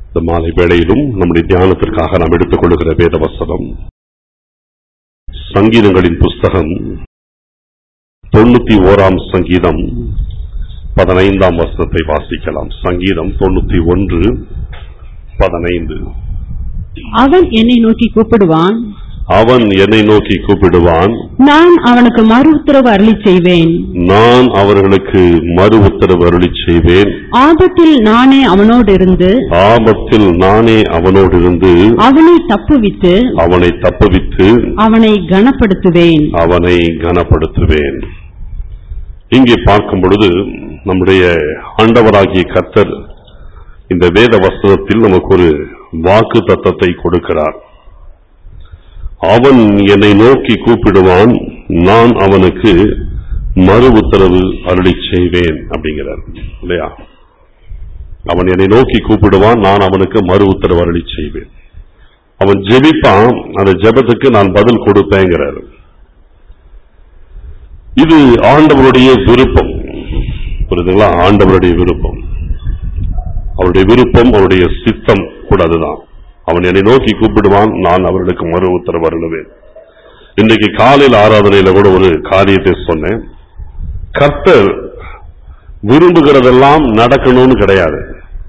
இந்த மாலை வேளையிலும் நம்முடைய தியானத்திற்காக நாம் எடுத்துக் கொள்ளுகிற வேத வசனம் சங்கீதங்களின் புஸ்தகம் தொண்ணூத்தி ஓராம் சங்கீதம் பதினைந்தாம் வசனத்தை வாசிக்கலாம் சங்கீதம் தொண்ணூத்தி ஒன்று பதினைந்து அவன் என்னை நோக்கி கூப்பிடுவான் அவன் என்னை நோக்கி கூப்பிடுவான் நான் அவனுக்கு மறு உத்தரவு அருளி செய்வேன் நான் அவர்களுக்கு மறு உத்தரவு அருளிச் செய்வேன் ஆபத்தில் நானே அவனோடு இருந்து ஆபத்தில் நானே அவனோடு இருந்து அவனை தப்புவித்து அவனை தப்புவித்து அவனை கனப்படுத்துவேன் அவனை கனப்படுத்துவேன் இங்கே பார்க்கும் பொழுது நம்முடைய ஆண்டவராகிய கர்த்தர் இந்த வேத வசனத்தில் நமக்கு ஒரு வாக்கு தத்தத்தை கொடுக்கிறார் அவன் என்னை நோக்கி கூப்பிடுவான் நான் அவனுக்கு மறு உத்தரவு அருளிச் செய்வேன் அப்படிங்கிறார் இல்லையா அவன் என்னை நோக்கி கூப்பிடுவான் நான் அவனுக்கு மறு உத்தரவு அருளிச் செய்வேன் அவன் ஜெபிப்பான் அந்த ஜெபத்துக்கு நான் பதில் கொடுப்பேங்கிறார் இது ஆண்டவருடைய விருப்பம் புரியுதுங்களா ஆண்டவருடைய விருப்பம் அவருடைய விருப்பம் அவருடைய சித்தம் கூட அதுதான் அவன் என்னை நோக்கி கூப்பிடுவான் நான் அவர்களுக்கு மறு உத்தரவு அருளுவேன் இன்றைக்கு காலையில் ஆராதனையில கூட ஒரு காரியத்தை சொன்னேன் கர்த்தர் விரும்புகிறதெல்லாம் நடக்கணும்னு கிடையாது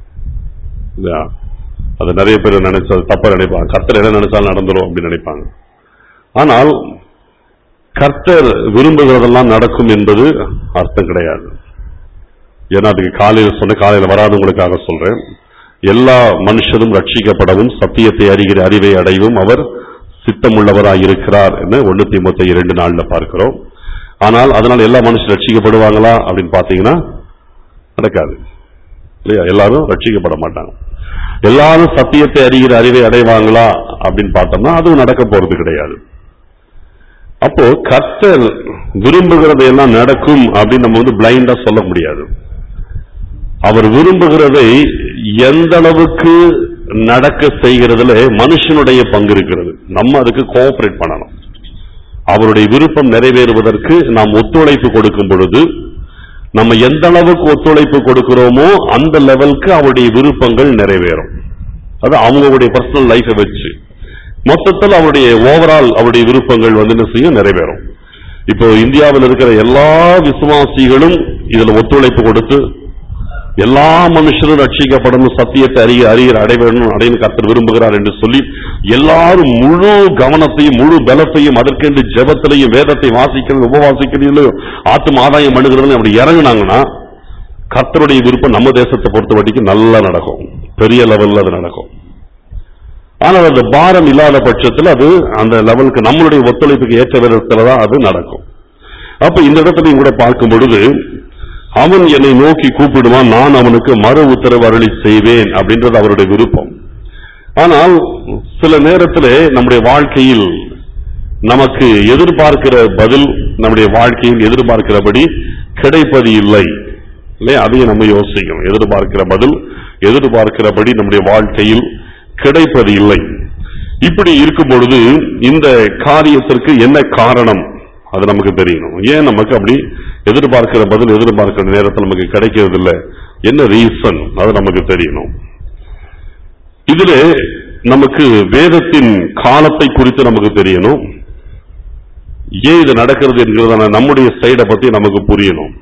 இல்லையா? அது நிறைய பேர் நினைச்சா தப்பா நினைப்பாங்க கர்த்தர் என்ன நினைச்சாலும் நடந்துரும் அப்படின்னு நினைப்பாங்க ஆனால் கர்த்தர் விரும்புகிறதெல்லாம் நடக்கும் என்பது அர்த்தம் கிடையாது ஏன்னா அதுக்கு காலையில் சொன்ன காலையில் வராதவங்களுக்காக சொல்றேன் எல்லா மனுஷரும் ரட்சிக்கப்படவும் சத்தியத்தை அறிகிற அறிவை அடையவும் அவர் சித்தமுள்ளவராய் இருக்கிறார் என்று ஒண்ணு தீமத்தை இரண்டு நாள்ல பார்க்கிறோம் ஆனால் அதனால் எல்லா மனுஷரும் ரட்சிக்கப்படுவாங்களா அப்படின்னு பாத்தீங்கன்னா நடக்காது இல்லையா எல்லாரும் ரட்சிக்கப்பட மாட்டாங்க எல்லாரும் சத்தியத்தை அறிகிற அறிவை அடைவாங்களா அப்படின்னு பார்த்தோம்னா அதுவும் நடக்க போறது கிடையாது அப்போ கர்த்தர் விரும்புகிறது எல்லாம் நடக்கும் அப்படின்னு நம்ம வந்து பிளைண்டா சொல்ல முடியாது அவர் விரும்புகிறதை எந்த அளவுக்கு நடக்க செய்கிறதுல மனுஷனுடைய பங்கு இருக்கிறது நம்ம அதுக்கு கோஆபரேட் பண்ணணும் அவருடைய விருப்பம் நிறைவேறுவதற்கு நாம் ஒத்துழைப்பு கொடுக்கும் பொழுது நம்ம எந்த அளவுக்கு ஒத்துழைப்பு கொடுக்கிறோமோ அந்த லெவலுக்கு அவருடைய விருப்பங்கள் நிறைவேறும் அது அவங்களுடைய பர்சனல் லைஃபை வச்சு மொத்தத்தில் அவருடைய ஓவரால் அவருடைய விருப்பங்கள் வந்து என்ன செய்யும் நிறைவேறும் இப்போ இந்தியாவில் இருக்கிற எல்லா விசுவாசிகளும் இதுல ஒத்துழைப்பு கொடுத்து எல்லா மனுஷரும் ரட்சிக்கப்படணும் சத்தியத்தை அறிய அறிய அடைவேணும் அடையணும் கர்த்தர் விரும்புகிறார் என்று சொல்லி எல்லாரும் முழு கவனத்தையும் முழு பலத்தையும் அதற்கென்று ஜெபத்திலையும் வேதத்தை வாசிக்கிறது உபவாசிக்கிறதுலையும் ஆத்தும் ஆதாயம் பண்ணுகிறதுலையும் அப்படி இறங்குனாங்கன்னா கர்த்தருடைய விருப்பம் நம்ம தேசத்தை பொறுத்த வரைக்கும் நல்லா நடக்கும் பெரிய லெவல்ல அது நடக்கும் ஆனால் அந்த பாரம் இல்லாத பட்சத்தில் அது அந்த லெவலுக்கு நம்மளுடைய ஒத்துழைப்புக்கு ஏற்ற விதத்துல தான் அது நடக்கும் அப்ப இந்த இடத்துல கூட பார்க்கும் பொழுது அவன் என்னை நோக்கி கூப்பிடுவான் நான் அவனுக்கு மறு உத்தரவு அருளி செய்வேன் அப்படின்றது அவருடைய விருப்பம் ஆனால் சில நேரத்திலே நம்முடைய வாழ்க்கையில் நமக்கு எதிர்பார்க்கிற பதில் நம்முடைய வாழ்க்கையில் எதிர்பார்க்கிறபடி கிடைப்பது இல்லை இல்லையா அதையும் நம்ம யோசிக்கணும் எதிர்பார்க்கிற பதில் எதிர்பார்க்கிறபடி நம்முடைய வாழ்க்கையில் கிடைப்பது இல்லை இப்படி இருக்கும் பொழுது இந்த காரியத்திற்கு என்ன காரணம் அது நமக்கு தெரியணும் ஏன் நமக்கு அப்படி எதிர்பார்க்கிற பதில் எதிர்பார்க்கிற நேரத்தில் நமக்கு கிடைக்கிறது இல்லை என்ன ரீசன் அது நமக்கு தெரியணும் இதுல நமக்கு வேதத்தின் காலத்தை குறித்து நமக்கு தெரியணும் ஏன் இது நடக்கிறது என்கிறதான நம்முடைய சைடை பத்தி நமக்கு புரியணும்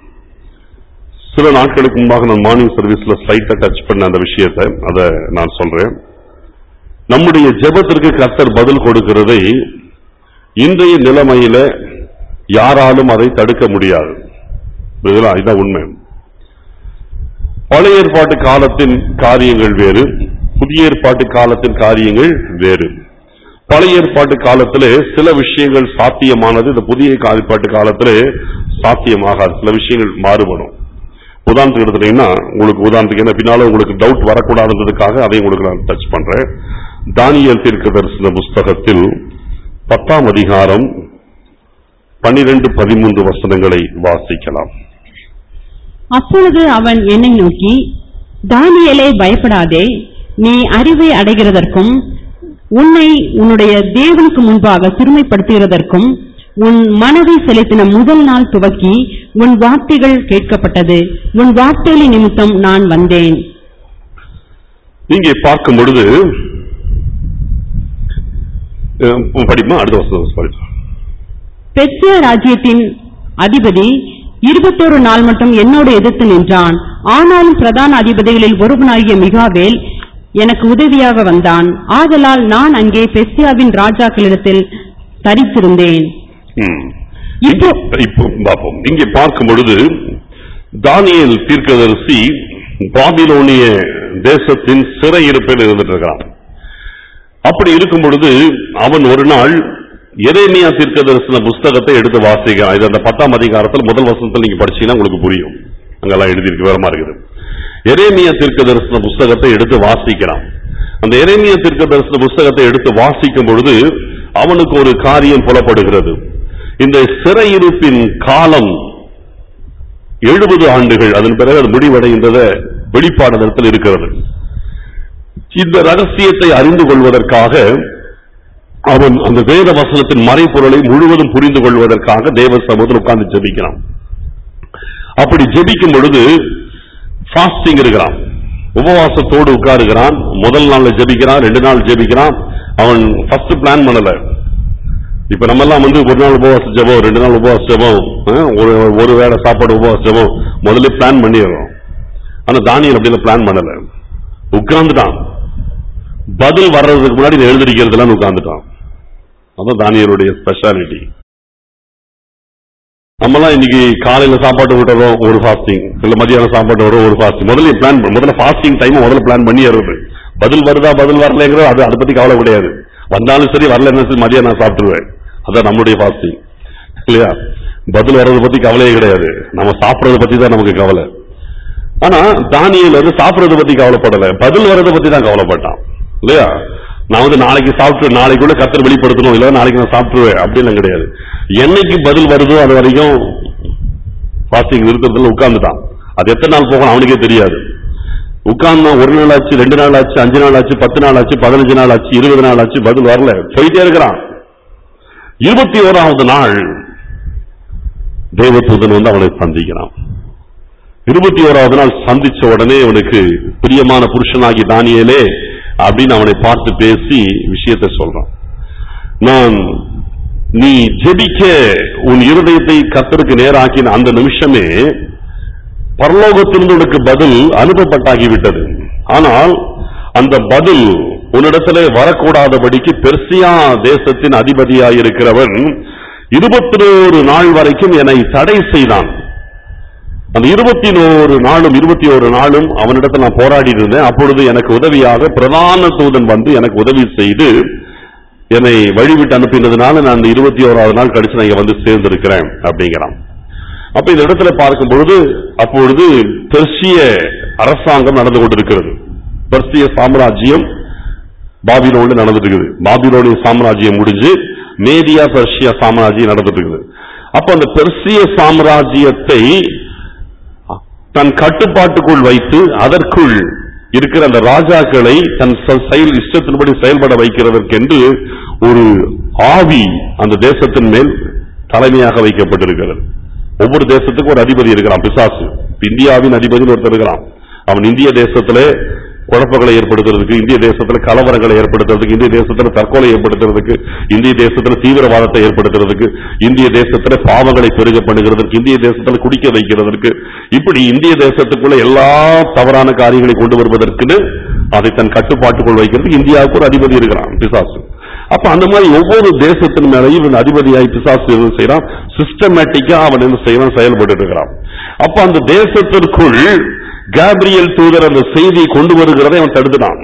சில நாட்களுக்கு முன்பாக நான் மார்னிங் சர்வீஸ்ல ஸ்லைட்டா டச் பண்ண அந்த விஷயத்தை அதை நான் சொல்றேன் நம்முடைய ஜெபத்திற்கு கர்த்தர் பதில் கொடுக்கிறதை இன்றைய நிலைமையில யாராலும் அதை தடுக்க முடியாது புரியுதுங்களா? இதுதான் உண்மை பழைய ஏற்பாட்டு காலத்தின் காரியங்கள் வேறு புதிய ஏற்பாட்டு காலத்தின் காரியங்கள் வேறு பழைய ஏற்பாட்டு காலத்திலே சில விஷயங்கள் சாத்தியமானது இந்த புதிய ஏற்பாட்டு காலத்திலே சாத்தியமாகாது சில விஷயங்கள் மாறுபடும் உதாரணத்துக்கு எடுத்துட்டீங்கன்னா உங்களுக்கு உதாரணத்துக்கு என்ன பின்னால உங்களுக்கு டவுட் வரக்கூடாதுன்றதுக்காக அதை உங்களுக்கு நான் டச் பண்றேன் தானியல் தீர்க்க தரிசன புஸ்தகத்தில் பத்தாம் அதிகாரம் பன்னிரண்டு பதிமூன்று வசனங்களை வாசிக்கலாம் அப்பொழுது அவன் என்னை நோக்கி தானியேலே பயப்படாதே நீ அறிவை அடைகிறதற்கும் உன்னை உன்னுடைய தேவனுக்கு முன்பாக சிறுமைப்படுத்துகிறதற்கும் உன் மனதை செலுத்தின முதல் நாள் துவக்கி உன் வார்த்தைகள் கேட்கப்பட்டது உன் வார்த்தைகளின் நிமித்தம் நான் வந்தேன் இங்கே பார்க்கும் பொழுது அஹ், படிமா அடுத்த வருஷம் படிப்போம் பெர்சியா ராஜ்யத்தின் அதிபதி இருபத்தோரு நாள் மட்டும் என்னோடு எதிர்த்து நின்றான் ஆனாலும் பிரதான அதிபதிகளில் ஒருவனாகிய மிகாவேல் எனக்கு உதவியாக வந்தான் ஆதலால் நான் அங்கே பெர்சியாவின் ராஜாக்களிடத்தில் தரித்திருந்தேன் ம். இப்போ- இங்கே- இப்போ பார்ப்போம் இங்கே பார்க்கும் பொழுது தானியேல் தீர்க்கதரிசி பாபிலோனிய தேசத்தின் சிறையிருப்பில் இருந்துட்டு இருக்கிறான் அப்படி இருக்கும் பொழுது அவன் ஒரு நாள் எரேமியா தீர்க்கதரிசன புஸ்தகத்தை எடுத்து வாசிக்கிறான் இது அந்த பத்தாம் அதிகாரத்தில் முதல் வசனத்தில் நீங்க படிச்சீங்கன்னா உங்களுக்கு புரியும் அங்கெல்லாம் எழுதியிருக்கு விவரமா இருக்குது எரேமியா தீர்க்கதரிசன புஸ்தகத்தை எடுத்து வாசிக்கிறான் அந்த எரேமியா தீர்க்கதரிசன புஸ்தகத்தை எடுத்து வாசிக்கும் பொழுது அவனுக்கு ஒரு காரியம் புலப்படுகிறது இந்த சிறையிருப்பின் காலம் எழுபது ஆண்டுகள் அதன் பிறகு அது முடிவடைகின்றத வெளிப்பாடத்தில் இருக்கிறது இந்த ரகசியத்தை அறிந்து கொள்வதற்காக அவன் அந்த வேத வசனத்தின் மறைபொருளை முழுவதும் புரிந்து கொள்வதற்காக தேவ சமூகத்தில் உட்கார்ந்து ஜெபிக்கிறான் அப்படி ஜெபிக்கும் பொழுது ஃபாஸ்டிங் இருக்கிறான் உபவாசத்தோடு உட்காருகிறான் முதல் நாள்ல ஜெபிக்கிறான் ரெண்டு நாள் ஜெபிக்கிறான் அவன் ஃபர்ஸ்ட் பிளான் பண்ணல இப்ப நம்ம எல்லாம் வந்து ஒரு நாள் உபவாச ஜெபம் ரெண்டு நாள் உபவாச ஜெபம் ஆ, ஒரு ஒரு வேளை சாப்பாடு உபவாச ஜெபம் முதல்ல பிளான் பண்ணிடுறோம் ஆனா தானியல் அப்படி பிளான் பண்ணல உட்கார்ந்துட்டான் பதில் வர்றதுக்கு முன்னாடி இதை எழுதிருக்கிறதுலாம் உட்கார்ந்துட்டான் அதான் தானியலுடைய ஸ்பெஷாலிட்டி நம்மலாம் இன்னைக்கு காலையில சாப்பாடு விட்டுறோம் ஒரு ஃபாஸ்டிங் இல்ல மதியானம் சாப்பாடு வரும் ஒரு ஃபாஸ்டிங் முதல்ல பிளான் முதல்ல ஃபாஸ்டிங் டைம் முதல்ல பிளான் பண்ணி ஏறுறது பதில் வருதா பதில் வரலைங்கிறது அது அதை பத்தி கவலை கிடையாது வந்தாலும் சரி வரலன்னா சரி மதியம் நான் சாப்பிட்டுருவேன் அதான் நம்முடைய ஃபாஸ்டிங் இல்லையா பதில் வர்றதை பத்தி கவலையே கிடையாது நம்ம சாப்பிடறத பத்தி தான் நமக்கு கவலை ஆனா தானியல் வந்து சாப்பிடறத பத்தி கவலைப்படல பதில் வர்றதை பத்தி தான் கவலைப்பட்டான் இல்லையா நான் வந்து நாளைக்கு சாப்பிட்டு நாளைக்குள்ள கத்தர் வெளிப்படுத்தணும் இல்ல நாளைக்கு நான் சாப்பிட்டுருவேன் அப்படிலாம் கிடையாது என்னைக்கு பதில் வருதோ அது வரைக்கும் பாஸ்டிங் நிறுத்தத்துல உட்கார்ந்துட்டான் அது எத்தனை நாள் போகணும் அவனுக்கே தெரியாது உட்கார்ந்தா ஒரு நாள் ஆச்சு ரெண்டு நாள் ஆச்சு அஞ்சு நாள் ஆச்சு பத்து நாள் ஆச்சு பதினஞ்சு நாள் ஆச்சு இருபது நாள் ஆச்சு பதில் வரல போயிட்டே இருக்கிறான் இருபத்தி ஓராவது நாள் தேவதூதன் வந்து அவனை சந்திக்கிறான் இருபத்தி ஓராவது நாள் சந்திச்ச உடனே அவனுக்கு பிரியமான புருஷனாகி தானியேலே அப்படின்னு அவனை பார்த்து பேசி விஷயத்தை சொல்றான் நான் நீ ஜெபிக்க உன் இருதயத்தை கத்தருக்கு நேராக்கின அந்த நிமிஷமே பரலோகத்திலிருந்து உனக்கு பதில் அனுப்பப்பட்டாகிவிட்டது ஆனால் அந்த பதில் உன்னிடத்திலே வரக்கூடாதபடிக்கு பெர்சியா தேசத்தின் அதிபதியாயிருக்கிறவன் இருபத்தி ஓரு நாள் வரைக்கும் என்னை தடை செய்தான் அந்த இருபத்தி ஓரு நாளும் இருபத்தி ஒரு நாளும் அவனிடத்தில் நான் போராடி இருந்தேன் அப்பொழுது எனக்கு உதவியாக பிரதான தூதன் வந்து எனக்கு உதவி செய்து என்னை வழிவிட்டு அனுப்பினதுனால நான் அந்த இருபத்தி ஓராவது நாள் கழிச்சு நான் இங்க வந்து சேர்ந்திருக்கிறேன் அப்படிங்கிறான் அப்ப இந்த இடத்துல பார்க்கும் பொழுது அப்பொழுது பெர்சிய அரசாங்கம் நடந்து கொண்டிருக்கிறது பெர்சிய சாம்ராஜ்யம் பாபிலோன்ல நடந்துட்டு இருக்குது பாபிலோனிய சாம்ராஜ்யம் முடிஞ்சு மேதியா பெர்சியா சாம்ராஜ்யம் நடந்துட்டு இருக்குது அப்ப அந்த பெர்சிய சாம்ராஜ்யத்தை தன் கட்டுப்பாட்டுக்குள் வைத்து அதற்குள் இருக்கிற அந்த ராஜாக்களை தன் ச- செயல் இஷ்டத்தின்படி செயல்பட வைக்கிறதற்கென்று ஒரு ஆவி அந்த தேசத்தின் மேல் தலைமையாக வைக்கப்பட்டிருக்கிறது ஒவ்வொரு தேசத்துக்கும் ஒரு அதிபதி இருக்கிறான் பிசாசு இந்தியாவின் அதிபதினு ஒருத்தர் இருக்கிறான் அவன் இந்திய தேசத்திலே குழப்பங்களை ஏற்படுத்துறதுக்கு இந்திய தேசத்துல கலவரங்களை ஏற்படுத்துறதுக்கு இந்திய தேசத்துல தற்கொலை ஏற்படுத்துறதுக்கு இந்திய தேசத்துல தீவிரவாதத்தை ஏற்படுத்துறதுக்கு இந்திய தேசத்துல பாவங்களை பெருக பண்ணுகிறதற்கு இந்திய தேசத்துல குடிக்க வைக்கிறதற்கு இப்படி இந்திய தேசத்துக்குள்ள எல்லா தவறான காரியங்களை கொண்டு வருவதற்குன்னு அதை தன் கட்டுப்பாட்டுக்குள் வைக்கிறதுக்கு இந்தியாவுக்கு ஒரு அதிபதி இருக்கிறான் பிசாசு அப்ப அந்த மாதிரி ஒவ்வொரு தேசத்தின் மேலையும் இவன் அதிபதியாய் பிசாசு என்ன செய்யறான் சிஸ்டமேட்டிக்கா அவன் என்ன செய்யறான் செயல்பட்டு இருக்கிறான் அப்ப அந்த தேசத்திற்குள் கேப்ரியல் தூதர் அந்த செய்தியை கொண்டு வருகிறதை அவன் தடுத்துட்டான்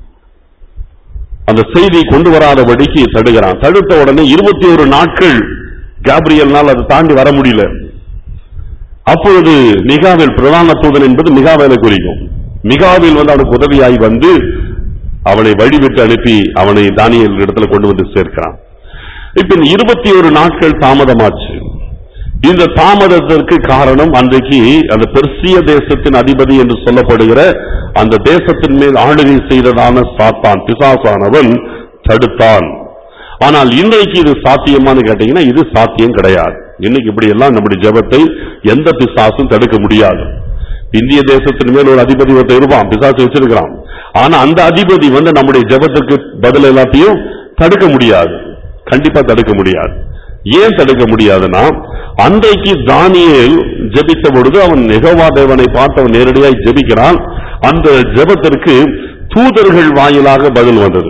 அந்த செய்தியை கொண்டு வராதபடிக்கு தடுக்கிறான் தடுத்த உடனே இருபத்தி ஒரு நாட்கள் கேப்ரியல்னால் அதை தாண்டி வர முடியல அப்பொழுது மிகாவேல் பிரதான தூதன் என்பது மிகாவேலை குறிக்கும் மிகாவேல் வந்து அவனுக்கு உதவியாய் வந்து அவனை வழிவிட்டு அனுப்பி அவனை தானியல் இடத்துல கொண்டு வந்து சேர்க்கிறான் இப்ப இந்த இருபத்தி ஒரு நாட்கள் தாமதமாச்சு இந்த தாமதத்திற்கு காரணம் அன்றைக்கு அந்த பெர்சிய தேசத்தின் அதிபதி என்று சொல்லப்படுகிற அந்த தேசத்தின் மேல் ஆளுகை செய்ததான சாத்தான் பிசாசானவன் தடுத்தான் ஆனால் இன்றைக்கு இது சாத்தியமான்னு கேட்டீங்கன்னா இது சாத்தியம் கிடையாது இன்னைக்கு இப்படி எல்லாம் நம்முடைய ஜெபத்தை எந்த பிசாசும் தடுக்க முடியாது இந்திய தேசத்தின் மேல் ஒரு அதிபதி ஒருத்தர் இருப்பான் பிசாசு வச்சிருக்கிறான் ஆனா அந்த அதிபதி வந்து நம்முடைய ஜெபத்துக்கு பதில் எல்லாத்தையும் தடுக்க முடியாது கண்டிப்பா தடுக்க முடியாது ஏன் தடுக்க முடியாதுன்னா அன்றைக்கு தானியேல் ஜெபித்த பொழுது அவன் நெகவா தேவனை பார்த்து அவன் நேரடியாய் ஜெபிக்கிறான் அந்த ஜெபத்திற்கு தூதர்கள் வாயிலாக பதில் வந்தது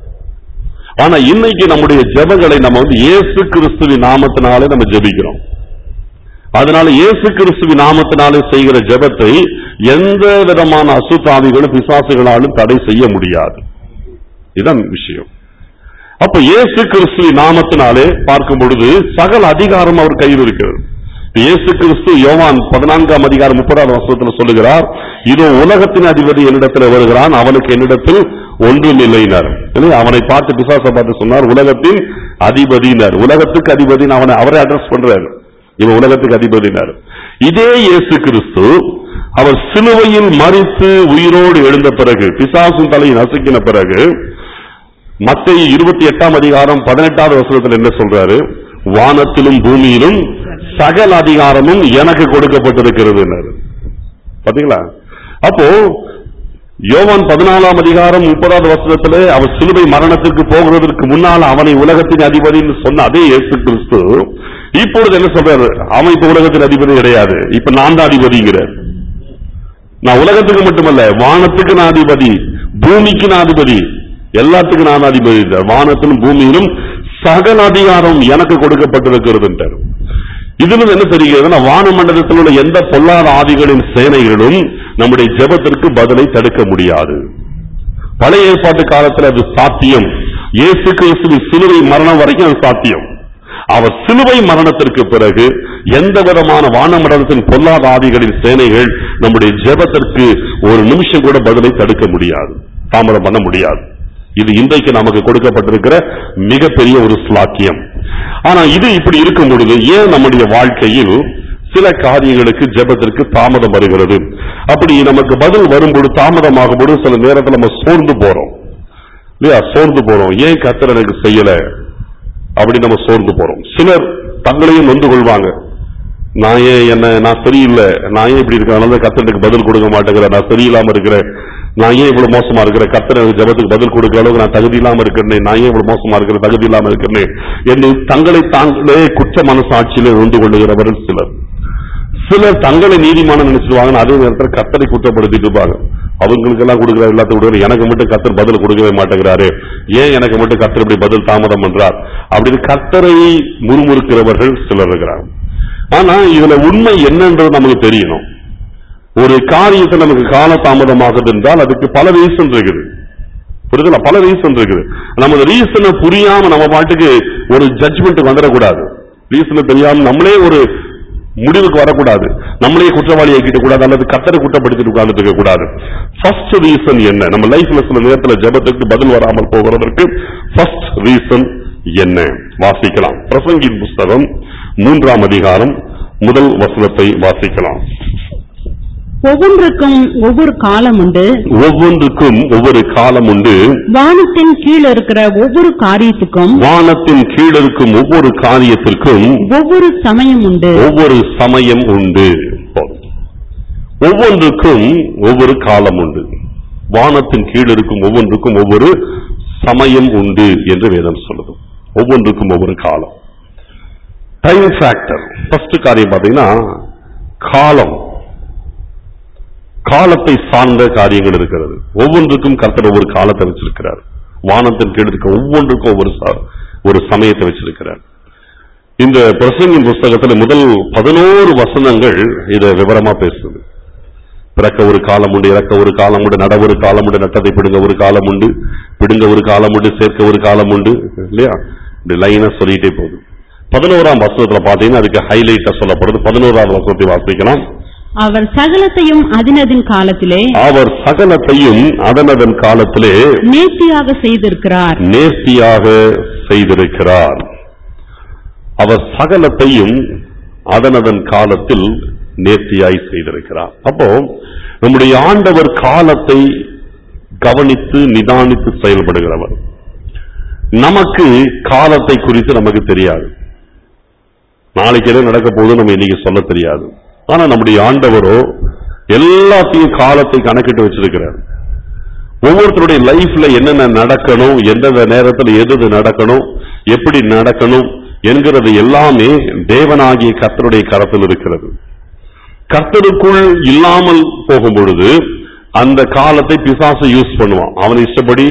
ஆனா இன்னைக்கு நம்முடைய ஜெபங்களை நம்ம வந்து இயேசு கிறிஸ்துவின் நாமத்தினாலே நம்ம ஜெபிக்கிறோம் அதனால இயேசு கிறிஸ்துவின் நாமத்தினாலே செய்கிற ஜெபத்தை எந்த விதமான அசுத்தாவிகளும் பிசாசுகளாலும் தடை செய்ய முடியாது இதான் விஷயம் அப்ப இயேசு கிறிஸ்துவின் நாமத்தினாலே பார்க்கும் பொழுது சகல அதிகாரம் அவர் கையில் இருக்கிறது இயேசு கிறிஸ்து யோவான் பதினான்காம் அதிகாரம் முப்பதாவது வருஷத்துல சொல்லுகிறார் இதோ உலகத்தின் அதிபதி என்னிடத்தில் வருகிறான் அவனுக்கு என்னிடத்தில் ஒன்றும் இல்லைனார் இல்லையா? அவனை பார்த்து பிசாச பார்த்து சொன்னார் உலகத்தின் அதிபதினார் உலகத்துக்கு அதிபதினு அவனை அவரை அட்ரஸ் பண்றாரு இவன் உலகத்துக்கு அதிபதினார் இதே இயேசு கிறிஸ்து அவர் சிலுவையில் மறித்து உயிரோடு எழுந்த பிறகு பிசாசும் தலையை நசுக்கின பிறகு மத்திய இருபத்தி எட்டாம் அதிகாரம் பதினெட்டாவது வசனத்தில் என்ன சொல்றாரு வானத்திலும் பூமியிலும் சகல அதிகாரமும் எனக்கு கொடுக்கப்பட்டிருக்கிறது பாத்தீங்களா அப்போ யோவான் பதினாலாம் அதிகாரம் முப்பதாவது வசனத்திலே அவர் சிலுவை மரணத்திற்கு போகிறதற்கு முன்னால் அவனை உலகத்தின் அதிபதினு சொன்ன அதே இயேசு கிறிஸ்து இப்பொழுது என்ன சொல்றாரு அவன் இப்ப உலகத்தின் அதிபதி கிடையாது இப்ப நான் தான் அதிபதிங்கிறார் நான் உலகத்துக்கு மட்டுமல்ல வானத்துக்கு நான் அதிபதி பூமிக்கு நான் அதிபதி எல்லாத்துக்கும் நான் அதிபதி இல்லை. வானத்திலும் பூமியிலும் சகல அதிகாரம் எனக்கு கொடுக்கப்பட்டிருக்கிறது இதிலும் என்ன தெரிகிறதுனா வான மண்டலத்தில் உள்ள எந்த பொல்லாத ஆதிகளின் சேனைகளும் நம்முடைய ஜெபத்திற்கு பதிலை தடுக்க முடியாது பழைய ஏற்பாட்டு காலத்தில் அது சாத்தியம் இயேசு கிறிஸ்துவின் சிலுவை மரணம் வரைக்கும் அது சாத்தியம் அவர் சிலுவை மரணத்திற்கு பிறகு எந்த விதமான வானமண்டலத்தின் பொல்லாத ஆதிகளின் சேனைகள் நம்முடைய ஜெபத்திற்கு ஒரு நிமிஷம் கூட பதிலை தடுக்க முடியாது தாமதம் பண்ண முடியாது இது இன்றைக்கு நமக்கு கொடுக்கப்பட்டிருக்கிற மிகப்பெரிய ஒரு ஸ்லாக்கியம் ஆனா இது இப்படி இருக்கும் பொழுது ஏன் நம்முடைய வாழ்க்கையில் சில காரியங்களுக்கு ஜெபத்திற்கு தாமதம் வருகிறது அப்படி நமக்கு பதில் வரும்போது தாமதமாகும் பொழுது சில நேரத்தில் நம்ம சோர்ந்து போறோம் இல்லையா சோர்ந்து போறோம் ஏன் கத்தர் எனக்கு செய்யல அப்படி நம்ம சோர்ந்து போறோம் சிலர் தங்களையும் நொந்து கொள்வாங்க நான் ஏன் என்ன நான் சரியில்லை நான் ஏன் இப்படி இருக்கேன் அதனால கத்தருக்கு பதில் கொடுக்க மாட்டேங்கிறேன் நான் சரியில்லாம இருக்கிறேன் நான் ஏன் இவ்வளவு மோசமா இருக்கிறேன் கத்தர் எனக்கு ஜெபத்துக்கு பதில் கொடுக்கிற அளவுக்கு நான் தகுதி இல்லாம இருக்கிறேன் நான் ஏன் இவ்வளவு மோசமா இருக்கிறேன் தகுதி இல்லாம இருக்கிறேன் என்று தங்களை தாங்களே குற்ற மனசாட்சியிலே நொந்து கொள்ளுகிறவர்கள் சிலர் சிலர் தங்களை நீதிமானம் நினைச்சிருவாங்க அதே நேரத்தில் கத்தரை குற்றப்படுத்திட்டு இருப்பாங்க அவங்களுக்கு எல்லாம் கொடுக்குற எல்லாத்துக்கும் கொடுக்குற எனக்கு மட்டும் கத்தர் பதில் கொடுக்கவே மாட்டேங்கிறாரு ஏன் எனக்கு மட்டும் கத்தர் இப்படி பதில் தாமதம் பண்றார் அப்படின்னு கத்தரை முறுமுறுக்கிறவர்கள் சிலர் இருக்கிறாங்க ஆனா இதுல உண்மை என்னன்றது நமக்கு தெரியணும் ஒரு காரியத்தை நமக்கு கால தாமதமாகுது என்றால் அதுக்கு பல ரீசன் இருக்குது புரியுதுல பல ரீசன் இருக்குது நம்ம ரீசனை புரியாம நம்ம பாட்டுக்கு ஒரு ஜட்ஜ்மெண்ட் வந்துடக்கூடாது ரீசனை தெரியாம நம்மளே ஒரு முடிவுக்கு வரக்கூடாது நம்மளே குற்றவாளி ஆக்கிட்டு கூடாது அல்லது கத்தரை குற்றப்படுத்திட்டு உட்கார்ந்துட்டு இருக்க கூடாது ஃபர்ஸ்ட் ரீசன் என்ன நம்ம லைஃப்ல சில நேரத்துல ஜெபத்துக்கு பதில் வராமல் போகிறதற்கு ஃபர்ஸ்ட் ரீசன் என்ன வாசிக்கலாம் பிரசங்கின் புஸ்தகம் மூன்றாம் அதிகாரம் முதல் வசனத்தை வாசிக்கலாம் ஒவ்வொன்றுக்கும் ஒவ்வொரு காலம் உண்டு ஒவ்வொன்றுக்கும் ஒவ்வொரு காலம் உண்டு வானத்தின் கீழ் இருக்கிற ஒவ்வொரு காரியத்துக்கும் வானத்தின் கீழ் இருக்கும் ஒவ்வொரு காரியத்திற்கும் ஒவ்வொரு சமயம் உண்டு ஒவ்வொரு சமயம் உண்டு போதும். ஒவ்வொன்றுக்கும் ஒவ்வொரு காலம் உண்டு வானத்தின் கீழ் இருக்கும் ஒவ்வொன்றுக்கும் ஒவ்வொரு சமயம் உண்டு என்று வேதம் சொல்லுது ஒவ்வொன்றுக்கும் ஒவ்வொரு காலம் டைம் ஃபேக்டர் ஃபர்ஸ்ட் காரியம் பாத்தீங்கன்னா காலம் காலத்தை சார்ந்த காரியங்கள் இருக்கிறது ஒவ்வொன்றுக்கும் கர்த்தர் ஒவ்வொரு காலத்தை வச்சிருக்கிறார் வானத்தின் கீழ் இருக்க ஒவ்வொன்றுக்கும் ஒவ்வொரு ச- ஒரு சமயத்தை வச்சிருக்கிறார் இந்த பிரசங்கின் புஸ்தகத்துல முதல் பதினோரு வசனங்கள் இத விவரமா பேசுது பிறக்க ஒரு காலம் உண்டு இறக்க ஒரு காலம் உண்டு நட ஒரு காலம் உண்டு நட்டத்தை பிடுங்க ஒரு காலம் உண்டு பிடுங்க ஒரு காலம் உண்டு சேர்க்க ஒரு காலம் உண்டு இல்லையா இப்படி லைனா சொல்லிட்டே போகுது பதினோராம் வசனத்துல பாத்தீங்கன்னா அதுக்கு ஹைலைட்டா சொல்லப்படுது பதினோராம் வசனத்தை வாசிக்கலாம் அவர் சகலத்தையும் அதினதின் காலத்திலே அவர் சகலத்தையும் அதனதன் காலத்திலே நேர்த்தியாக செய்திருக்கிறார் நேர்த்தியாக செய்திருக்கிறார் அவர் சகலத்தையும் அதனதன் காலத்தில் நேர்த்தியாய் செய்திருக்கிறார் அப்போ நம்முடைய ஆண்டவர் காலத்தை கவனித்து நிதானித்து செயல்படுகிறவர் நமக்கு காலத்தை குறித்து நமக்கு தெரியாது நாளைக்கு என்ன நடக்க போகுது நம்ம இன்னைக்கு சொல்ல தெரியாது ஆனா நம்முடைய ஆண்டவரோ எல்லாத்தையும் காலத்தை கணக்கிட்டு வச்சிருக்கிறார் ஒவ்வொருத்தருடைய லைஃப்ல என்னென்ன நடக்கணும் எந்தெந்த நேரத்துல எது எது நடக்கணும் எப்படி நடக்கணும் என்கிறது எல்லாமே தேவனாகிய கர்த்தருடைய கரத்தில் இருக்கிறது கர்த்தருக்குள் இல்லாமல் போகும் பொழுது அந்த காலத்தை பிசாசு யூஸ் பண்ணுவான் அவன் இஷ்டப்படி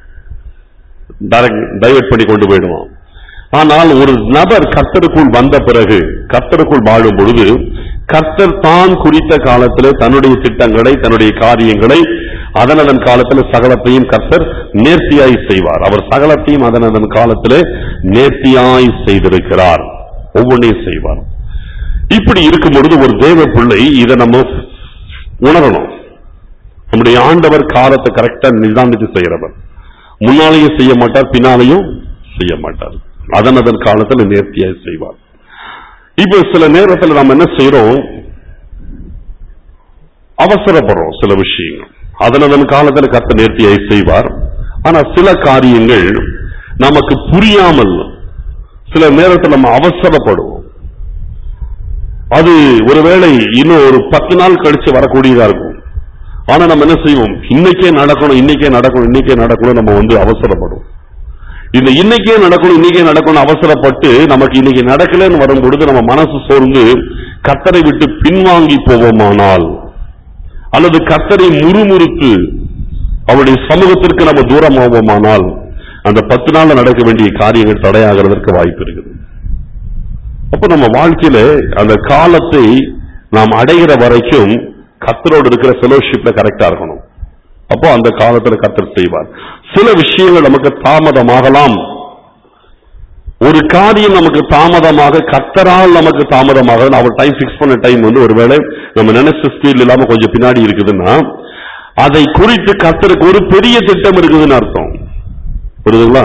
டைவர்ட் பண்ணி கொண்டு போயிடுவான் ஆனால் ஒரு நபர் கர்த்தருக்குள் வந்த பிறகு கர்த்தருக்குள் வாழும் பொழுது கர்த்தர் தான் குறித்த காலத்திலே தன்னுடைய திட்டங்களை தன்னுடைய காரியங்களை அதனதன் காலத்தில் சகலத்தையும் கர்த்தர் நேர்த்தியாய் செய்வார் அவர் சகலத்தையும் அதனதன் காலத்திலே நேர்த்தியாய் செய்திருக்கிறார் ஒவ்வொன்றையும் செய்வார் இப்படி இருக்கும் பொழுது ஒரு தேவ பிள்ளை இதை நம்ம உணரணும் நம்முடைய ஆண்டவர் காலத்தை கரெக்டா நிதானித்து செய்யறவர் முன்னாலேயும் செய்ய மாட்டார் பின்னாலேயும் செய்ய மாட்டார் அதன் அதன் காலத்துல நேர்த்தியாய் செய்வார் இப்போ சில நேரத்துல நம்ம என்ன செய்யறோம் அவசரப்படுறோம் சில விஷயங்கள் அதன் அதன் காலத்துல கத்த நேர்த்தியாய் செய்வார் ஆனா சில காரியங்கள் நமக்கு புரியாமல் சில நேரத்தில் நம்ம அவசரப்படுவோம் அது ஒருவேளை இன்னும் ஒரு பத்து நாள் கழிச்சு வரக்கூடியதா இருக்கும் ஆனா நம்ம என்ன செய்வோம் இன்னைக்கே நடக்கணும் இன்னைக்கே நடக்கணும் இன்னைக்கே நடக்கணும் நம்ம வந்து அவசரப்படுவோம் இந்த இன்னைக்கே நடக்கணும் இன்னைக்கே நடக்கணும் அவசரப்பட்டு நமக்கு இன்னைக்கு நடக்கலன்னு வரும் பொழுது நம்ம மனசு சோர்ந்து கத்தரை விட்டு பின்வாங்கி போவோமானால் அல்லது கத்தரை முறுமுறுத்து அவருடைய சமூகத்திற்கு நம்ம தூரம் ஆவோமானால் அந்த பத்து நாள்ல நடக்க வேண்டிய காரியங்கள் தடையாகிறதற்கு வாய்ப்பு இருக்குது அப்ப நம்ம வாழ்க்கையில அந்த காலத்தை நாம் அடைகிற வரைக்கும் கத்தரோடு இருக்கிற ஃபெலோஷிப்ல கரெக்டா இருக்கணும் அப்போ அந்த காலத்துல கத்தர் செய்வார் சில விஷயங்கள் நமக்கு தாமதமாகலாம் ஒரு காரியம் நமக்கு தாமதமாக கத்தரால் நமக்கு தாமதமாக அவர் டைம் ஃபிக்ஸ் பண்ண டைம் வந்து ஒருவேளை நம்ம நினைச்ச ஸ்பீட் இல்லாம கொஞ்சம் பின்னாடி இருக்குதுன்னா அதை குறித்து கத்தருக்கு ஒரு பெரிய திட்டம் இருக்குதுன்னு அர்த்தம் புரியுதுங்களா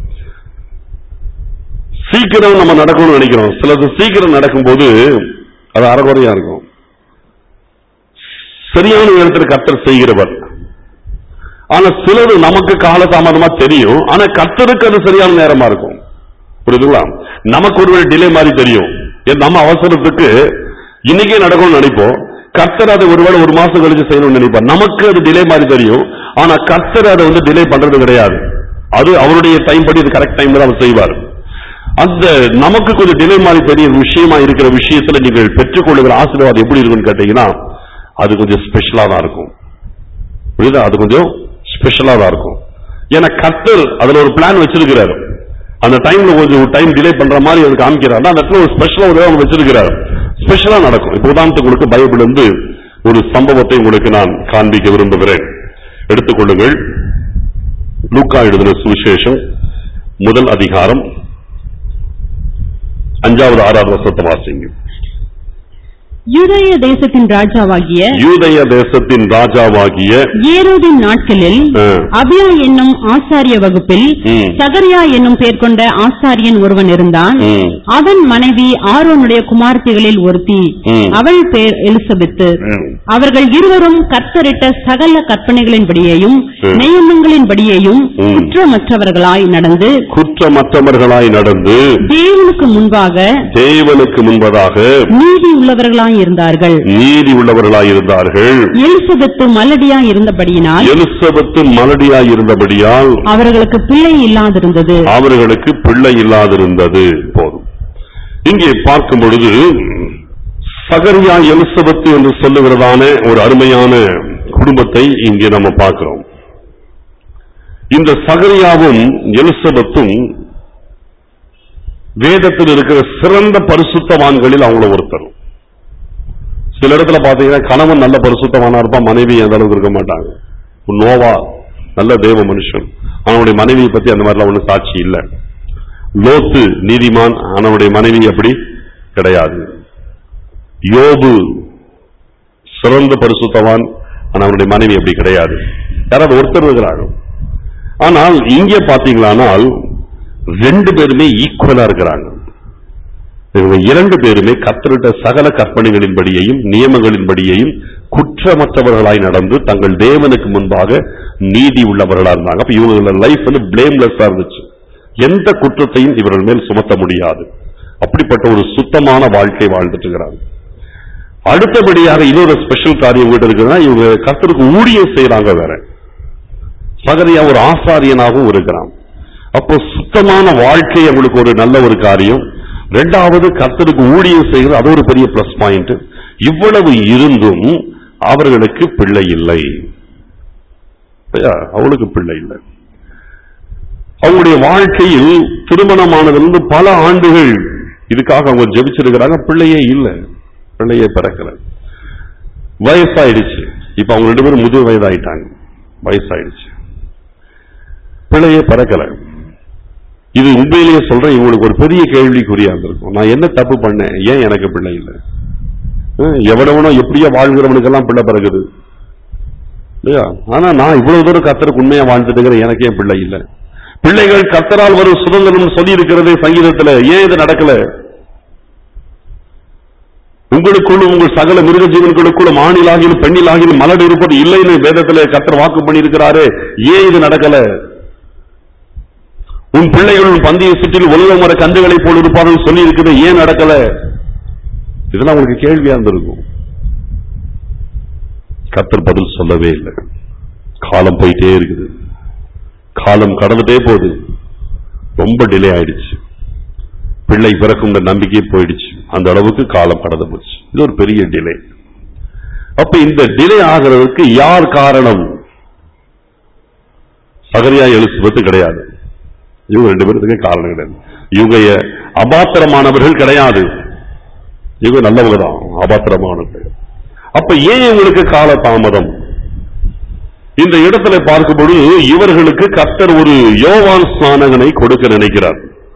சீக்கிரம் நம்ம நடக்கணும்னு நினைக்கிறோம் சிலது சீக்கிரம் நடக்கும்போது அது அறகுறையா இருக்கும் சரியான நேரத்தில் கர்த்தர் செய்கிறவர் ஆனா சிலது நமக்கு காலதாமதமா தெரியும் ஆனா கர்த்தருக்கு அது சரியான நேரமா இருக்கும் புரியுதுங்களா நமக்கு ஒரு டிலே மாதிரி தெரியும் ஏன் நம்ம அவசரத்துக்கு இன்னைக்கே நடக்கும்னு நினைப்போம் கர்த்தர் அதை ஒருவேளை ஒரு மாசம் கழிச்சு செய்யணும்னு நினைப்பார் நமக்கு அது டிலே மாதிரி தெரியும் ஆனா கர்த்தர் அதை வந்து டிலே பண்றது கிடையாது அது அவருடைய டைம் படி அது கரெக்ட் டைம்ல அவர் செய்வார் அந்த நமக்கு கொஞ்சம் டிலே மாதிரி தெரியும் விஷயமா இருக்கிற விஷயத்துல நீங்கள் பெற்றுக்கொள்ளுகிற ஆசீர்வாதம் எப்படி இருக்குன்னு கேட்டீங்கன்னா அது கொஞ்சம் ஸ்பெஷலா தான் இருக்கும் புரியுதா அது கொஞ்சம் ஸ்பெஷலா தான் இருக்கும் ஏன்னா கர்த்தர் அதுல ஒரு பிளான் வச்சிருக்கிறாரு அந்த டைம்ல கொஞ்சம் டைம் டிலே பண்ற மாதிரி அது காமிக்கிறாரு அந்த இடத்துல ஒரு ஸ்பெஷலா ஒரு அவங்க வச்சிருக்கிறாரு ஸ்பெஷலா நடக்கும் இப்போ உதாரணத்துக்கு உங்களுக்கு பைபிள் இருந்து ஒரு சம்பவத்தை உங்களுக்கு நான் காண்பிக்க விரும்புகிறேன் எடுத்துக்கொள்ளுங்கள் லூக்கா எழுதின சுவிசேஷம் முதல் அதிகாரம் அஞ்சாவது ஆறாவது வருஷத்தை வாசிங்க யூதேய தேசத்தின் ராஜாவாகிய யூதய தேசத்தின் ராஜாவாகிய ஏரோதின் நாட்களில் ஆ, அபியா என்னும் ஆசாரிய வகுப்பில் ம், சகரியா என்னும் பெயர் கொண்ட ஆசாரியன் ஒருவன் இருந்தான் ம், அவன் மனைவி ஆரோனுடைய குமார்த்திகளில் ஒருத்தி ம். அவள் பேர் எலிசபெத்து ம். அவர்கள் இருவரும் கர்த்தரிட்ட சகல கற்பனைகளின்படியேயும் ம். நியமங்களின்படியேயும் ம். குற்றமற்றவர்களாய் நடந்து குற்றமற்றவர்களாய் நடந்து தேவனுக்கு முன்பாக தேவனுக்கு முன்பதாக நீதி உள்ளவர்களாய் இருந்தார்கள் நீதி உள்ளவர்களாய் இருந்தார்கள் எலிசபெத்து மலடியாய் இருந்தபடியினால் எலிசபெத்து மலடியாய் இருந்தபடியால் அவர்களுக்கு பிள்ளை இல்லாதிருந்தது அவர்களுக்கு பிள்ளை இல்லாதிருந்தது போதும் இங்கே பார்க்கும் பொழுது சகரியா எலிசபெத்து என்று சொல்லுகிறதான ஒரு அருமையான குடும்பத்தை இங்கே நம்ம பார்க்கிறோம் இந்த சகரியாவும் எலிசபெத்தும் வேதத்தில் இருக்கிற சிறந்த பரிசுத்தவான்களில் அவங்கள ஒருத்தர் சில இடத்துல பாத்தீங்கன்னா கணவன் நல்ல பரிசுத்தவானா இருப்பான் மனைவி அந்த அளவுக்கு இருக்க மாட்டாங்க நோவா நல்ல தேவ மனுஷன் அவனுடைய மனைவியை பத்தி அந்த மாதிரிலாம் ஒண்ணு சாட்சி இல்ல லோத்து நீதிமான் அவனுடைய மனைவி அப்படி கிடையாது யோபு சிறந்த பரிசுத்தவான் ஆனா அவனுடைய மனைவி அப்படி கிடையாது யாராவது ஒருத்தர் இருக்கிறாங்க ஆனால் இங்கே பாத்தீங்களானால் ரெண்டு பேருமே ஈக்குவலா இருக்கிறாங்க இவங்க இரண்டு பேருமே கத்தரிட்ட சகல கற்பனைகளின்படியையும் நியமங்களின்படியையும் குற்றமற்றவர்களாய் நடந்து தங்கள் தேவனுக்கு முன்பாக நீதி உள்ளவர்களா இருந்தாங்க அப்ப இவங்களோட லைஃப் வந்து பிளேம்லெஸ்ஸா இருந்துச்சு எந்த குற்றத்தையும் இவர்கள் மேல் சுமத்த முடியாது அப்படிப்பட்ட ஒரு சுத்தமான வாழ்க்கை வாழ்ந்துட்டு இருக்கிறாங்க அடுத்தபடியாக இன்னொரு ஸ்பெஷல் காரியம் வீட்டு இருக்குதுன்னா இவங்க கர்த்தருக்கு ஊழியம் செய்யறாங்க வேற சகரியா ஒரு ஆசாரியனாகவும் இருக்கிறான் அப்போ சுத்தமான வாழ்க்கை அவங்களுக்கு ஒரு நல்ல ஒரு காரியம் ரெண்டாவது கர்த்தருக்கு ஊழியம் செய்கிறது அது ஒரு பெரிய பிளஸ் பாயிண்ட் இவ்வளவு இருந்தும் அவர்களுக்கு பிள்ளை இல்லை இல்லையா? அவளுக்கு பிள்ளை இல்லை அவங்களுடைய வாழ்க்கையில் திருமணமானதிலிருந்து பல ஆண்டுகள் இதுக்காக அவங்க ஜெபிச்சிருக்கிறாங்க பிள்ளையே இல்லை பிள்ளையே பிறக்கல வயசாயிடுச்சு இப்ப அவங்க ரெண்டு பேரும் முதிர் வயதாயிட்டாங்க வயசாயிடுச்சு பிள்ளையே பிறக்கல இது உண்மையிலேயே சொல்றேன் இவங்களுக்கு ஒரு பெரிய கேள்விக்குறியா இருந்திருக்கும் நான் என்ன தப்பு பண்ணேன் ஏன் எனக்கு பிள்ளை இல்லை ஹம், எவனவனோ எப்படியோ வாழ்கிறவனுக்கெல்லாம் பிள்ளை பிறகுது இல்லையா ஆனா நான் இவ்வளவு தூரம் கத்தருக்கு உண்மையா வாழ்ந்துட்டு இருக்கிறேன் எனக்கு ஏன் பிள்ளை இல்லை பிள்ளைகள் கத்தரால் வரும் சுதந்திரம் சொல்லி இருக்கிறதே சங்கீதத்துல ஏன் இது நடக்கல உங்களுக்குள்ளும் உங்கள் சகல மிருக ஜீவன்களுக்குள்ளும் ஆணிலாகிலும் பெண்ணிலாகிலும் மலடு இருப்பது இல்லைன்னு வேதத்துல கத்தர் வாக்கு பண்ணியிருக்கிறாரு ஏன் இது நடக்கல உன் பிள்ளைகள் பந்தய சுற்றில் ஒழுங்க மர கன்றுகளை போல் இருப்பார்கள் சொல்லி இருக்குது ஏன் நடக்கல இதெல்லாம் உங்களுக்கு கேள்வியா இருந்திருக்கும் கத்தர் பதில் சொல்லவே இல்லை காலம் போயிட்டே இருக்குது காலம் கடந்துட்டே போகுது ரொம்ப டிலே ஆயிடுச்சு பிள்ளை பிறக்கும் நம்பிக்கையே போயிடுச்சு அந்த அளவுக்கு காலம் கடந்து போச்சு இது ஒரு பெரிய டிலே அப்ப இந்த டிலே ஆகிறதுக்கு யார் காரணம் சகரியா எலிசபெத் கிடையாது இவங்க ரெண்டு பேருக்கு காரணம் கிடையாது இவங்க எ- அபாத்திரமானவர்கள் கிடையாது இவங்க நல்லவங்க தான் அபாத்திரமானவர்கள் அப்ப ஏன் இவங்களுக்கு கால தாமதம் இந்த இடத்துல பார்க்கும்பொழுது இவர்களுக்கு கர்த்தர் ஒரு யோவான் ஸ்நானகனை கொடுக்க நினைக்கிறார்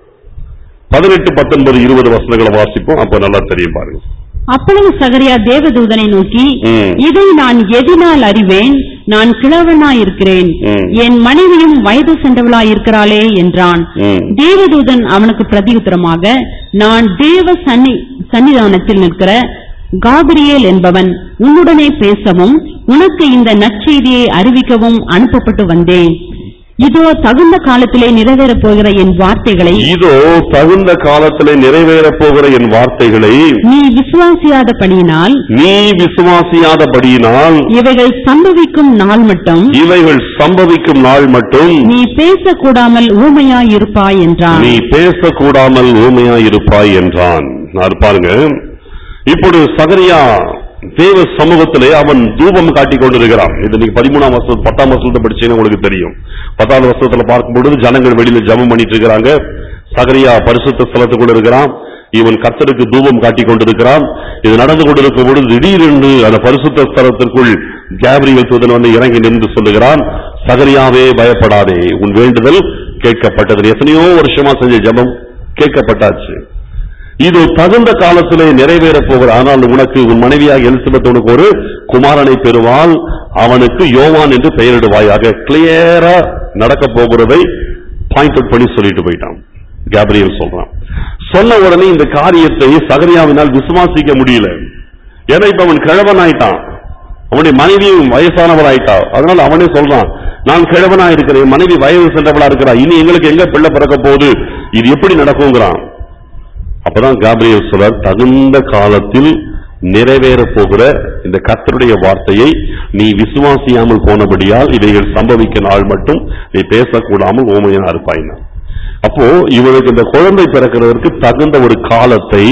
பதினெட்டு பத்தொன்பது இருபது வசனங்களை வாசிப்போம் அப்ப நல்லா தெரியும் பாருங்க அப்பொழுது சகரியா தேவதூதனை நோக்கி ம். இதை நான் எதினால் அறிவேன் நான் கிழவனாயிருக்கிறேன் ம். என் மனைவியும் வயது சென்றவளாயிருக்கிறாளே என்றான் ம். தேவதூதன் அவனுக்கு பிரதியுத்தரமாக நான் தேவ சன்னி சன்னிதானத்தில் நிற்கிற காபிரியேல் என்பவன் உன்னுடனே பேசவும் உனக்கு இந்த நற்செய்தியை அறிவிக்கவும் அனுப்பப்பட்டு வந்தேன் இதோ தகுந்த காலத்திலே நிறைவேறப் போகிற என் வார்த்தைகளை இதோ தகுந்த காலத்திலே நிறைவேறப் போகிற என் வார்த்தைகளை நீ விசுவாசியாதபடியினால் நீ விசுவாசியாதபடியினால் இவைகள் சம்பவிக்கும் நாள் மட்டும் இவைகள் சம்பவிக்கும் நாள் மட்டும் நீ பேசக்கூடாமல் ஊமையாயிருப்பாய் என்றான் நீ பேசக்கூடாமல் ஊமையாயிருப்பாய் என்றான் நான் பாருங்க இப்பொழுது சகரியா தேவ சமூகத்திலே அவன் தூபம் காட்டிக் கொண்டிருக்கிறான் இது நீங்க பதிமூணாம் வருஷம் பத்தாம் வருஷத்தை படிச்சீங்கன்னா உங்களுக்கு தெரியும் பத்தாவது வருஷத்துல பார்க்கும் பொழுது ஜனங்கள் வெளியில ஜெபம் பண்ணிட்டு இருக்கிறாங்க சகரியா பரிசுத்த ஸ்தலத்துக்குள்ள இருக்கிறான் இவன் கர்த்தருக்கு தூபம் காட்டிக் கொண்டிருக்கிறான் இது நடந்து கொண்டிருக்கும் பொழுது திடீரென்று அந்த பரிசுத்த ஸ்தலத்திற்குள் கேப்ரியல் தூதன் வந்து இறங்கி நின்று சொல்லுகிறான் சகரியாவே பயப்படாதே உன் வேண்டுதல் கேட்கப்பட்டது எத்தனையோ வருஷமா செஞ்ச ஜெபம் கேட்கப்பட்டாச்சு இது தகுந்த காலத்திலே நிறைவேறப் போகிற ஆனால் உனக்கு உன் மனைவியாக எலிசபெத் உனக்கு ஒரு குமாரனை பெறுவாள் அவனுக்கு யோவான் என்று பெயரிடுவாயாக கிளியரா நடக்க போகிறதை பாயிண்ட் அவுட் பண்ணி சொல்லிட்டு போயிட்டான் கேப்ரியல் சொல்றான் சொன்ன உடனே இந்த காரியத்தை சகரியாவினால் விசுவாசிக்க முடியல ஏன்னா இப்ப அவன் கிழவன் ஆயிட்டான் அவனுடைய மனைவியும் வயசானவள் ஆயிட்டா அதனால அவனே சொல்றான் நான் கிழவனா இருக்கிறேன் என் மனைவி வயது சென்றவளா இருக்கிறா இனி எங்களுக்கு எங்க பிள்ளை பிறக்க போகுது இது எப்படி நடக்குங்கிறான் அப்பதான் காபிரியல் சொல்றார் தகுந்த காலத்தில் நிறைவேறப் போகிற இந்த கர்த்தருடைய வார்த்தையை நீ விசுவாசியாமல் போனபடியால் இவைகள் சம்பவிக்க நாள் மட்டும் நீ பேசக்கூடாமல் ஓமையா இருப்பாயினா அப்போ இவனுக்கு இந்த குழந்தை பிறக்கிறதற்கு தகுந்த ஒரு காலத்தை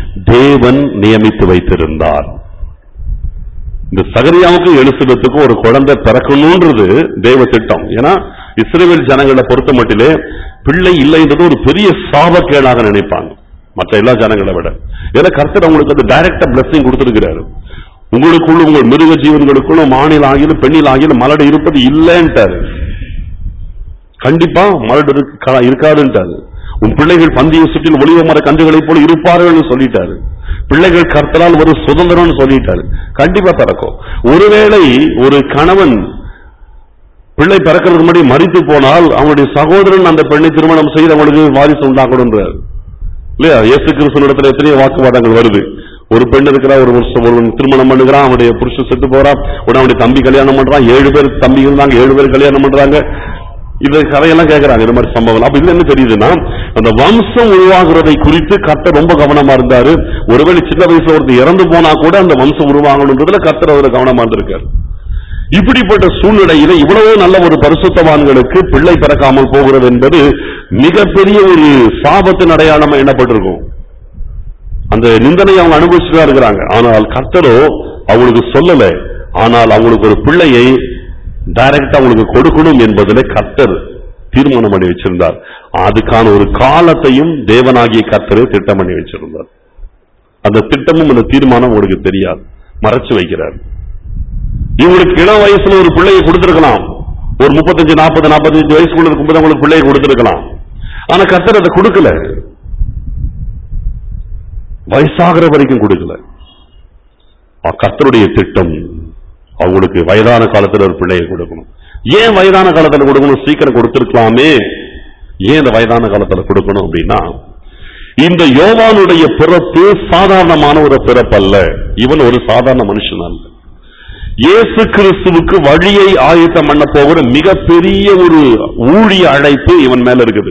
தேவன் நியமித்து வைத்திருந்தார் இந்த சகரியாவுக்கு எலிசபெத்துக்கும் ஒரு குழந்தை பிறக்கணும்ன்றது தேவ திட்டம் ஏன்னா இஸ்ரேல் ஜனங்களை பொறுத்த மட்டிலே பிள்ளை இல்லைன்றது ஒரு பெரிய சாபக்கேடாக நினைப்பாங்க மற்ற எல்லா ஜனங்களை விட ஏன்னா கர்த்தர் அவங்களுக்கு அந்த டைரக்டா பிளஸிங் கொடுத்திருக்கிறாரு உங்களுக்குள்ள உங்கள் மிருக ஜீவன்களுக்குள்ள மாநில ஆகிலும் பெண்ணில் ஆகிலும் மலடு இருப்பது இல்லைன்ட்டாரு கண்டிப்பா மலடு இருக்கா- இருக்காதுன்ட்டாரு உன் பிள்ளைகள் பந்திய சுற்றில் ஒளிவ மர கன்றுகளைப் போல இருப்பார்கள் சொல்லிட்டாரு பிள்ளைகள் கர்த்தரால் ஒரு சுதந்திரம்னு சொல்லிட்டாரு கண்டிப்பா பிறக்கும் ஒருவேளை ஒரு கணவன் பிள்ளை பிறக்கிறதுக்கு முன்னாடி மறித்து போனால் அவனுடைய சகோதரன் அந்த பெண்ணை திருமணம் செய்து அவனுக்கு வாரிசு உண்டாக்கணுன்றார் இல்லையா இயேசு கிறிஸ்துவனிடத்துல எத்தனையோ வாக்குவாதங்கள் வருது ஒரு பெண் இருக்கிறா ஒரு வருஷம் ஒருவன் திருமணம் பண்ணுகிறான் அவனுடைய புருஷன் செத்து போறான் உடனே அவனுடைய தம்பி கல்யாணம் பண்றான் ஏழு பேர் தம்பி இருந்தாங்க ஏழு பேர் கல்யாணம் பண்றாங்க இது கதையெல்லாம் கேட்கறாங்க இந்த மாதிரி சம்பவம் அப்ப இதுல என்ன தெரியுதுன்னா அந்த வம்சம் உருவாகுறதை குறித்து கர்த்தர் ரொம்ப கவனமா இருந்தாரு ஒருவேளை சின்ன வயசுல ஒருத்தர் இறந்து போனா கூட அந்த வம்சம் உருவாகணுன்றதுல கர்த்தர் அவரை கவனமா இருந்திருக்காரு இப்படிப்பட்ட சூழ்நிலையில இவ்வளவு நல்ல ஒரு பரிசுத்தவான்களுக்கு பிள்ளை பிறக்காமல் போகிறது என்பது மிகப்பெரிய ஒரு சாபத்தின் அடையாளமா எண்ணப்பட்டிருக்கும் அந்த நிந்தனையை அவங்க அனுபவிச்சுட்டு தான் இருக்கிறாங்க ஆனால் கர்த்தரோ அவங்களுக்கு சொல்லல ஆனால் அவங்களுக்கு ஒரு பிள்ளையை டைரக்டா அவங்களுக்கு கொடுக்கணும் என்பதிலே கர்த்தர் தீர்மானம் பண்ணி வச்சிருந்தார் அதுக்கான ஒரு காலத்தையும் தேவனாகிய கர்த்தரே திட்டம் பண்ணி வச்சிருந்தார் அந்த திட்டமும் அந்த தீர்மானம் உங்களுக்கு தெரியாது மறைச்சு வைக்கிறார் இவங்களுக்கு இளம் வயசுல ஒரு பிள்ளையை கொடுத்திருக்கலாம் ஒரு முப்பத்தஞ்சு நாற்பது நாற்பத்தஞ்சு வயசுக்குள்ள இருக்கும்போது அவங்களுக்கு பிள்ளையை கொடுத்திருக்கலாம் ஆனா கர்த்தர் அதை கொடுக்கல வயசாகிற வரைக்கும் கொடுக்கல ஆ, கர்த்தருடைய திட்டம் அவங்களுக்கு வயதான காலத்துல ஒரு பிள்ளையை கொடுக்கணும் ஏன் வயதான காலத்துல கொடுக்கணும் சீக்கிரம் கொடுத்திருக்கலாமே ஏன் இந்த வயதான காலத்துல கொடுக்கணும் அப்படின்னா இந்த யோவானுடைய பிறப்பு சாதாரணமான ஒரு பிறப்பல்ல இவன் ஒரு சாதாரண மனுஷன் அல்ல இயேசு கிறிஸ்துவுக்கு வழியை ஆயத்தம் பண்ண போகிற மிகப்பெரிய ஒரு ஊழிய அழைப்பு இவன் மேல இருக்குது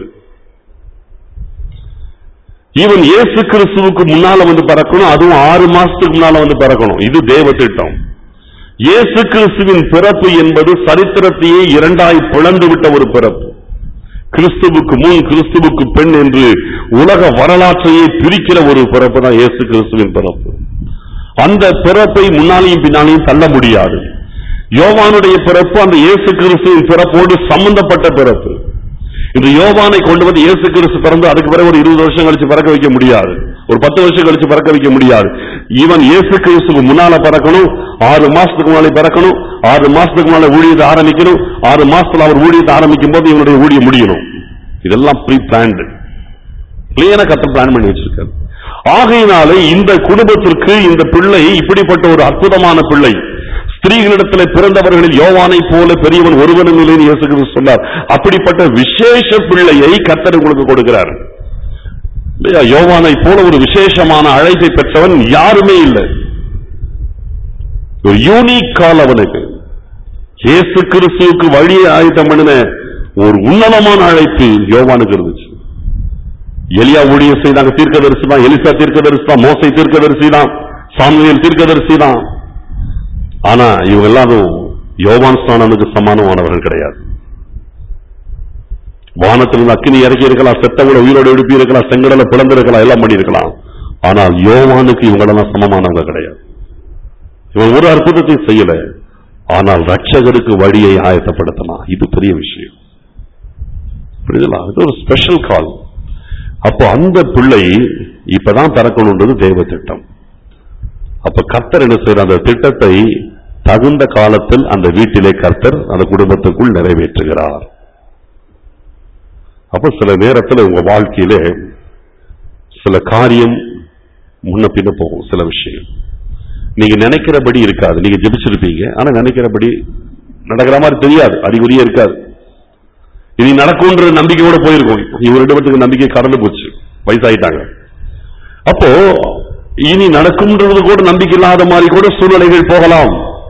இவன் இயேசு கிறிஸ்துவுக்கு முன்னால வந்து பிறக்கணும் அதுவும் ஆறு மாசத்துக்கு முன்னால வந்து பிறக்கணும் இது தேவ திட்டம் இயேசு கிறிஸ்துவின் பிறப்பு என்பது சரித்திரத்தையே இரண்டாய் பிளந்து விட்ட ஒரு பிறப்பு கிறிஸ்துவுக்கு முன் கிறிஸ்துவுக்கு பெண் என்று உலக வரலாற்றையே பிரிக்கிற ஒரு பிறப்பு தான் இயேசு கிறிஸ்துவின் பிறப்பு அந்த பிறப்பை முன்னாலையும் பின்னாலையும் தள்ள முடியாது யோவானுடைய பிறப்பு அந்த இயேசு கிறிஸ்துவின் பிறப்போடு சம்பந்தப்பட்ட பிறப்பு இந்த யோவானை கொண்டு வந்து இயேசு கிறிஸ்து பிறந்து அதுக்கு பிறகு ஒரு இருபது வருஷம் கழிச்சு பிறக்க வைக்க முடியாது ஒரு பத்து வருஷம் கழிச்சு பிறக்க வைக்க முடியாது இவன் இயேசு கிறிஸ்துக்கு முன்னால பிறக்கணும் ஆறு மாசத்துக்கு முன்னாலே பிறக்கணும் ஆறு மாசத்துக்கு முன்னால ஊழியத்தை ஆரம்பிக்கணும் ஆறு மாசத்துல அவர் ஊழியத்தை ஆரம்பிக்கும் போது இவனுடைய ஊழியம் முடியணும் இதெல்லாம் ப்ரீ பிளான்டு கிளியரா கத்த பிளான் பண்ணி வச்சிருக்காரு ஆகையினாலே இந்த குடும்பத்திற்கு இந்த பிள்ளை இப்படிப்பட்ட ஒரு அற்புதமான பிள்ளை ஸ்திரீகளிடத்தில் பிறந்தவர்களில் யோவானை போல பெரியவன் ஒருவனும் இல்லைன்னு இயேசு கிறிஸ்து சொன்னார் அப்படிப்பட்ட விசேஷ பிள்ளையை கர்த்தர் உங்களுக்கு கொடுக்கிறார் இல்லையா? யோவானை போல ஒரு விசேஷமான அழைப்பை பெற்றவன் யாருமே இல்லை ஒரு யூனிக் கால் அவனுக்கு இயேசு கிறிஸ்துவுக்கு வழியை ஆயத்தம் பண்ணின ஒரு உன்னதமான அழைப்பு யோவானுக்கு இருந்துச்சு எலியா ஊழியம் செய்தாங்க தீர்க்கதரிசி தான் எலிசா தீர்க்கதரிசி தான் மோசை தீர்க்கதரிசி தான் சாமுவேல் தீர்க்கதரிசி தான் ஆனா இவங்க எல்லாரும் யோவான் ஸ்நானனுக்கு சமானமானவர்கள் கிடையாது வானத்திலிருந்து அக்கினி இறக்கி இருக்கலாம் செத்தவங்களை உயிரோடு எழுப்பி இருக்கலாம் செங்கடலை பிளந்திருக்கலாம் எல்லாம் பண்ணியிருக்கலாம் ஆனால் யோவானுக்கு இவங்களெல்லாம் சமமானவங்க கிடையாது இவன் ஒரு அற்புதத்தையும் செய்யல ஆனால் ரட்சகருக்கு வழியை ஆயத்தப்படுத்தலாம் இது பெரிய விஷயம் புரியுதுங்களா இது ஒரு ஸ்பெஷல் கால் அப்போ அந்த பிள்ளை இப்பதான் பிறக்கணுன்றது தேவ திட்டம் அப்ப கர்த்தர் என்ன செய்யற அந்த திட்டத்தை தகுந்த காலத்தில் அந்த வீட்டிலே கர்த்தர் அந்த குடும்பத்துக்குள் நிறைவேற்றுகிறார் அப்ப சில நேரத்தில் உங்க வாழ்க்கையிலே சில காரியம் முன்ன பின்ன போகும் சில விஷயம் நீங்க நினைக்கிறபடி இருக்காது நீங்க ஜெபிச்சிருப்பீங்க ஆனா நினைக்கிறபடி நடக்கிற மாதிரி தெரியாது அறிகுறியே இருக்காது இது நடக்கும்ன்ற நம்பிக்கையோட போயிருக்கும் இவர் ரெண்டு பேத்துக்கு நம்பிக்கை கடந்து போச்சு வயசாயிட்டாங்க அப்போ இனி நடக்கும்ன்றது கூட நம்பிக்கை இல்லாத மாதிரி கூட சூழ்நிலைகள் போகலாம்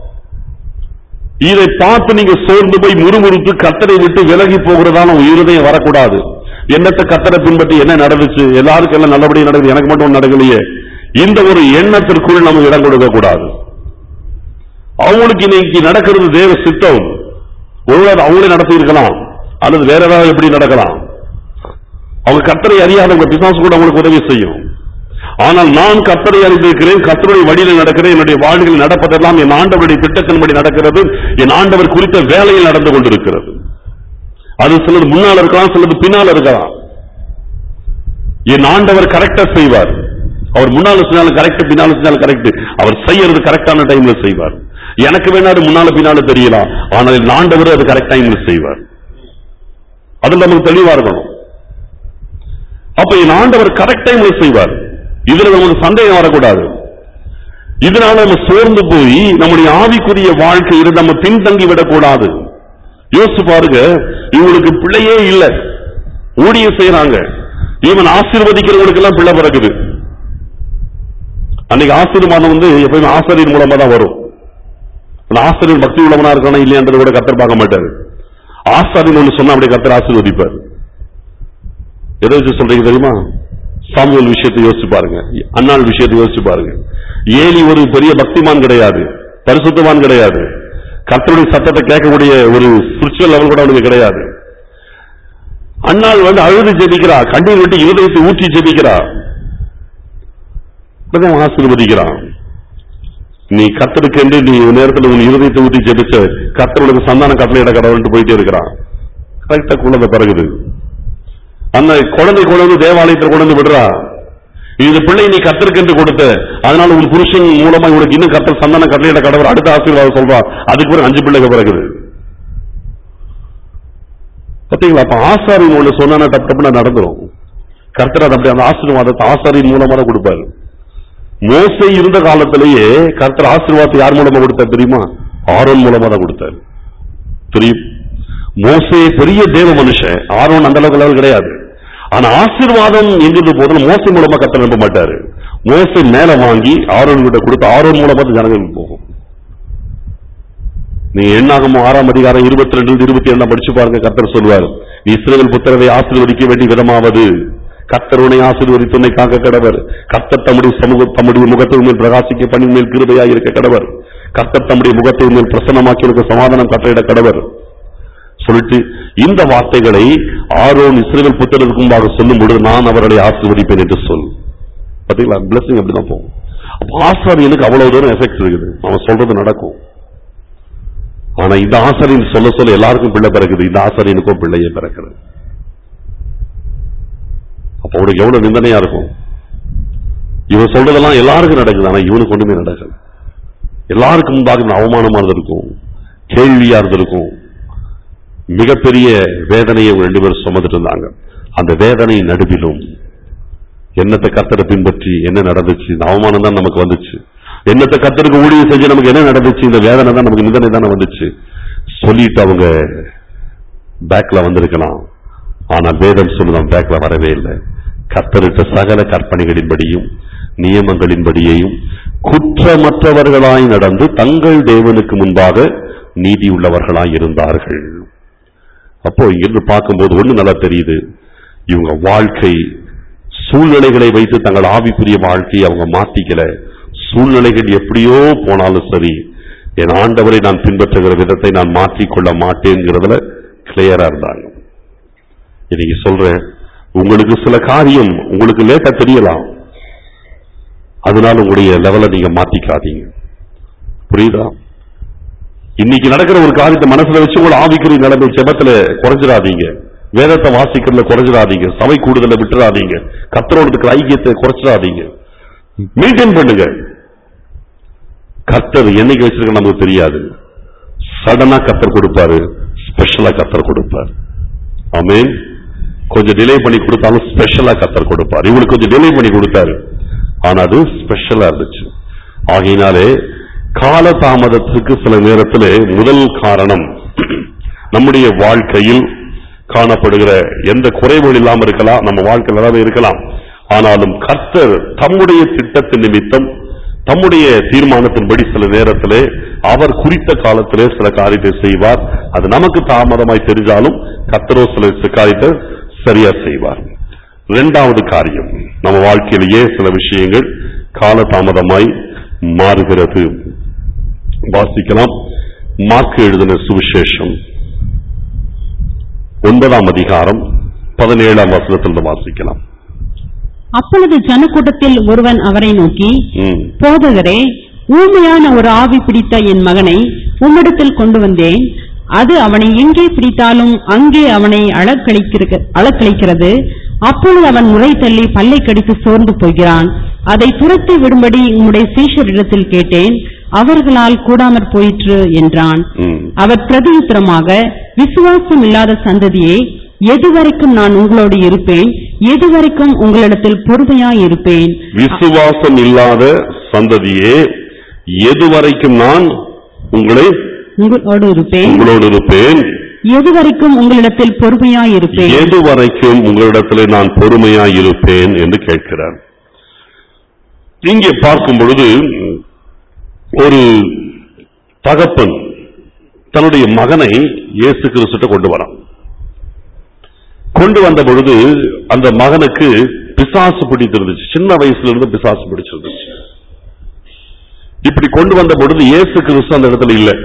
இதை பார்த்து நீங்க சோர்ந்து போய் முறுமுறுத்து கத்தரை விட்டு விலகி போகிறதான உங்க இருதயம் வரக்கூடாது என்னத்தை கத்தரை பின்பற்றி என்ன நடந்துச்சு எல்லாருக்கும் எல்லாம் நல்லபடியா நடக்குது எனக்கு மட்டும் ஒண்ணும் நடக்கலையே இந்த ஒரு எண்ணத்திற்குள் நம்ம இடம் கொடுக்க கூடாது அவங்களுக்கு இன்னைக்கு நடக்கிறது தேவ சித்தம் ஒருவர் அவங்களே நடத்தி இருக்கலாம் அல்லது வேற ஏதாவது எப்படி நடக்கலாம் அவங்க கத்தரை அறியாதவங்க பிசாசு கூட அவங்களுக்கு உதவி செய்யும் ஆனால் நான் கத்தரை அறிந்திருக்கிறேன் கத்தருடைய வழியில் நடக்கிறேன் என்னுடைய வாழ்வில் நடப்பதெல்லாம் என் ஆண்டவருடைய திட்டத்தின்படி நடக்கிறது என் ஆண்டவர் குறித்த வேலையில் நடந்து கொண்டிருக்கிறது அது சிலது முன்னால் இருக்கலாம் சிலது பின்னால் இருக்கலாம் என் ஆண்டவர் கரெக்டா செய்வார் அவர் முன்னால செஞ்சாலும் கரெக்ட் பின்னால செஞ்சாலும் கரெக்ட் அவர் செய்யறது கரெக்டான டைம்ல செய்வார் எனக்கு வேணாரு முன்னால பின்னால தெரியலாம் ஆனால் என் ஆண்டவர் அது கரெக்ட் டைம்ல செய்வார் அது நமக்கு தெளிவா இருக்கணும் அப்ப என் ஆண்டவர் கரெக்ட் டைம்ல செய்வார் இதுல நமக்கு சந்தேகம் வரக்கூடாது இதனால நம்ம சோர்ந்து போய் நம்முடைய ஆவிக்குரிய வாழ்க்கையில் நம்ம பின்தங்கி விடக்கூடாது யோசிச்சு பாருங்க இவங்களுக்கு பிள்ளையே இல்ல ஊழியம் செய்யறாங்க இவன் ஆசீர்வதிக்கிறவங்களுக்கு எல்லாம் பிள்ளை பிறக்குது அன்னைக்கு ஆசீர்வாதம் வந்து எப்பயுமே ஆசிரியர் மூலமா தான் வரும் அந்த ஆசிரியர் பக்தி உள்ளவனா இருக்கானா இல்லையான்றது கூட கத்தர் பார்க்க மாட்டாரு ஆசாரியன் ஒண்ணு சொன்னா அப்படியே கத்தர் ஆசீர்வதிப்பார் எதை வச்சு சொல்றீங்க தெரியுமா சாமுவேல் விஷயத்தை யோசிச்சு பாருங்க அன்னாள் விஷயத்தை யோசிச்சு பாருங்க ஏலி ஒரு பெரிய பக்திமான் கிடையாது பரிசுத்தவான் கிடையாது கர்த்தருடைய சத்தத்தை கேட்கக்கூடிய ஒரு ஸ்பிரிச்சுவல் லெவல் கூட அவனுக்கு கிடையாது அண்ணாள் வந்து அழுது ஜெபிக்கிறா கண்ணீர் விட்டு இருதயத்தை ஊற்றி ஜெபிக்கிறா அப்பதான் ஆசீர்வதிக்கிறான் நீ கத்தருக்கு என்று நீ ஒரு நேரத்தில் உன் இருதயத்தை ஊற்றி ஜெபிச்ச கத்தருடைய சந்தான கட்டளையிட கடவுள்ட்டு போயிட்டே இருக்கிறான் கரெக்டா குழந்தை பிறகுது அந்த குழந்தை கொண்டு வந்து தேவாலயத்தில் கொண்டு வந்து விடுறா இந்த பிள்ளை நீ கத்தருக்கு என்று கொடுத்த அதனால உன் புருஷன் மூலமா உனக்கு இன்னும் கத்தர் சந்தான கட்டளையிட கடவுள் அடுத்த ஆசீர்வாதம் சொல்றா அதுக்கு பிறகு அஞ்சு பிள்ளைங்க பிறகுது பாத்தீங்களா அப்ப ஆசாரின் ஒண்ணு சொன்னா டப்பு டப்புன்னு நடந்துரும் கர்த்தர் அது அப்படி அந்த ஆசீர்வாதத்தை ஆசாரியின் மூலமா தான் கொடுப்பாரு மோசை இருந்த காலத்திலேயே கர்த்தர் ஆசீர்வாதத்தை யார் மூலமா கொடுத்தார் தெரியுமா ஆரோன் மூலமா தான் கொடுத்தாரு தெரியும் மோசே பெரிய தேவ மனுஷன் ஆரோன் அந்த அளவுக்கு level கிடையாது ஆனா ஆசீர்வாதம் எங்கிறது போதும் மோசை மூலமா கர்த்தர் நம்ப மாட்டாரு மோசை மேல வாங்கி ஆரோன் கிட்ட கொடுத்து ஆரோன் மூலமா தான் ஜனங்களுக்கு போகும் நீங்க எண்ணாகமோ ஆறாம் அதிகாரம் இருபத்தி ரெண்டு இருபத்தி ஏழாம் படிச்சு பாருங்க கர்த்தர் சொல்வார் நீ இஸ்ரவேல் புத்திரரை ஆசீர்வதிக்க வேண்டிய விதமாவது கர்த்தர் உன்னை ஆசீர்வதித்து உன்னை காக்க கடவர் கர்த்தர் தம்முடைய சமூக தம்முடைய முகத்தை மேல் பிரகாசிக்க பணி மேல் கிருபையாக இருக்க கடவர் கர்த்தர் தம்முடைய முகத்தை மேல் பிரசன்னமாக்கி இருக்க சமாதானம் கட்டளையிட கடவர் சொல்லிட்டு இந்த வார்த்தைகளை ஆரோன் இஸ்ரவேல் புத்திரருக்கு முன்பாக சொல்லும் பொழுது நான் அவர்களை ஆசீர்வதிப்பேன் என்று சொல் பாத்தீங்களா பிளஸிங் அப்படிதான் போகும் அப்ப ஆசாரியனுக்கு அவ்வளவு தூரம் எஃபெக்ட் இருக்குது அவன் சொல்றது நடக்கும் ஆனா இந்த ஆசாரியன் சொல்ல சொல்ல எல்லாருக்கும் பிள்ளை பிறக்குது இந்த ஆசாரியனுக்கும் பிள்ளையே பிறக்குது அப்ப அவனுக்கு எவ்வளவு நிந்தனையா இருக்கும் இவன் சொல்றதெல்லாம் எல்லாருக்கும் நடக்குது ஆனா இவனுக்கு ஒண்ணுமே நடக்கல எல்லாருக்கும் முன்பாக இந்த அவமானமா இருந்திருக்கும் கேள்வியா இருந்திருக்கும் மிகப்பெரிய வேதனையை இவங்க ரெண்டு பேரும் சுமந்துட்டு இருந்தாங்க அந்த வேதனை நடுவிலும் என்னத்தை கத்தரை பின்பற்றி என்ன நடந்துச்சு இந்த அவமானம் தான் நமக்கு வந்துச்சு என்னத்தை கத்தருக்கு ஊழியம் செஞ்சு நமக்கு என்ன நடந்துச்சு இந்த வேதனை தான் நமக்கு நிந்தனை தானே வந்துச்சு சொல்லிட்டு அவங்க பேக்ல வந்திருக்கலாம் ஆனா வேதம் சொல்லுதான் பேக்ல வரவே இல்லை கத்தரிட்ட சகல கற்பனைகளின்படியும் நியமங்களின்படியையும் குற்றமற்றவர்களாய் நடந்து தங்கள் தேவனுக்கு முன்பாக நீதி உள்ளவர்களாய் இருந்தார்கள் அப்போ இங்கிருந்து பார்க்கும்போது ஒண்ணு நல்லா தெரியுது இவங்க வாழ்க்கை சூழ்நிலைகளை வைத்து தங்கள் ஆவிக்குரிய வாழ்க்கையை அவங்க மாத்திக்கல சூழ்நிலைகள் எப்படியோ போனாலும் சரி என் ஆண்டவரை நான் பின்பற்றுகிற விதத்தை நான் மாற்றிக்கொள்ள மாட்டேங்கிறதுல கிளியரா இருந்தாங்க இன்னைக்கு சொல்றேன் உங்களுக்கு சில காரியம் உங்களுக்கு லேட்டா தெரியலாம் அதனால உங்களுடைய லெவலை நீங்க மாத்திக்காதீங்க புரியுதா இன்னைக்கு நடக்கிற ஒரு காரியத்தை மனசுல வச்சு உங்களை ஆவிக்குரிய நிலைமை செபத்துல குறைஞ்சிடாதீங்க வேதத்தை வாசிக்கிறதுல குறைஞ்சிடாதீங்க சபை கூடுதல விட்டுறாதீங்க கத்தரோடு இருக்கிற ஐக்கியத்தை குறைச்சிடாதீங்க மெயின்டைன் பண்ணுங்க கர்த்தர் என்னைக்கு வச்சிருக்க நமக்கு தெரியாது சடனா கத்தர் கொடுப்பாரு ஸ்பெஷலா கத்தர் கொடுப்பார் ஆமென் கொஞ்சம் டிலே பண்ணி கொடுத்தாலும் ஸ்பெஷலா கத்தர் கொடுப்பார் இவங்களுக்கு கொஞ்சம் டிலே பண்ணி கொடுத்தாரு ஆனா அது ஸ்பெஷலா இருந்துச்சு ஆகையினாலே கால தாமதத்துக்கு சில நேரத்தில் முதல் காரணம் நம்முடைய வாழ்க்கையில் காணப்படுகிற எந்த குறைவுகள் இல்லாம இருக்கலாம் நம்ம வாழ்க்கையில் ஏதாவது இருக்கலாம் ஆனாலும் கர்த்தர் தம்முடைய திட்டத்தின் நிமித்தம் தம்முடைய தீர்மானத்தின்படி சில நேரத்திலே அவர் குறித்த காலத்திலே சில காரியத்தை செய்வார் அது நமக்கு தாமதமாய் தெரிஞ்சாலும் கர்த்தரோ சில காரியத்தை சரியா செய்வார் இரண்டாவது காரியம் நம்ம வாழ்க்கையிலேயே சில விஷயங்கள் கால தாமதமாய் மாறுகிறது வாசிக்கலாம் மார்க்கு எழுதின சுவிசேஷம் ஒன்பதாம் அதிகாரம் பதினேழாம் வசனத்திலிருந்து வாசிக்கலாம் அப்பொழுது ஜனக்கூட்டத்தில் ஒருவன் அவரை நோக்கி ம். போதகரே ஊமையான ஒரு ஆவி பிடித்த என் மகனை உம்மிடத்தில் கொண்டு வந்தேன் அது அவனை எங்கே பிடித்தாலும் அங்கே அவனை அழக்களிக்கிற- அழக்களிக்கிறது அப்பொழுது அவன் முறை தள்ளி பல்லை கடித்து சோர்ந்து போகிறான் அதை துரத்தி விடும்படி உம்முடைய சீஷரிடத்தில் கேட்டேன் அவர்களால் கூடாமற் போயிற்று என்றான் ம். அவர் பிரதியுத்தரமாக விசுவாசம் இல்லாத சந்ததியே எதுவரைக்கும் நான் உங்களோடு இருப்பேன் எதுவரைக்கும் உங்களிடத்தில் பொறுமையாய் இருப்பேன் விசுவாசம் இல்லாத சந்ததியே எதுவரைக்கும் நான் உங்களை உங்களோடு இருப்பேன் உங்களோடு இருப்பேன் எதுவரைக்கும் உங்களிடத்தில் பொறுமையாய் இருப்பேன் எதுவரைக்கும் உங்களிடத்திலே நான் பொறுமையாய் இருப்பேன் என்று கேட்கிறார் இங்கே பார்க்கும் பொழுது ஒரு தகப்பன் தன்னுடைய மகனை இயேசு கிறிஸ்துட்ட கொண்டு வரான் கொண்டு வந்த பொழுது அந்த மகனுக்கு பிசாசு பிடித்திருந்துச்சு சின்ன வயசுல இருந்து பிசாசு பிடிச்சிருந்துச்சு இப்படி கொண்டு வந்த பொழுது இயேசு கிறிஸ்து அந்த இடத்துல இல்ல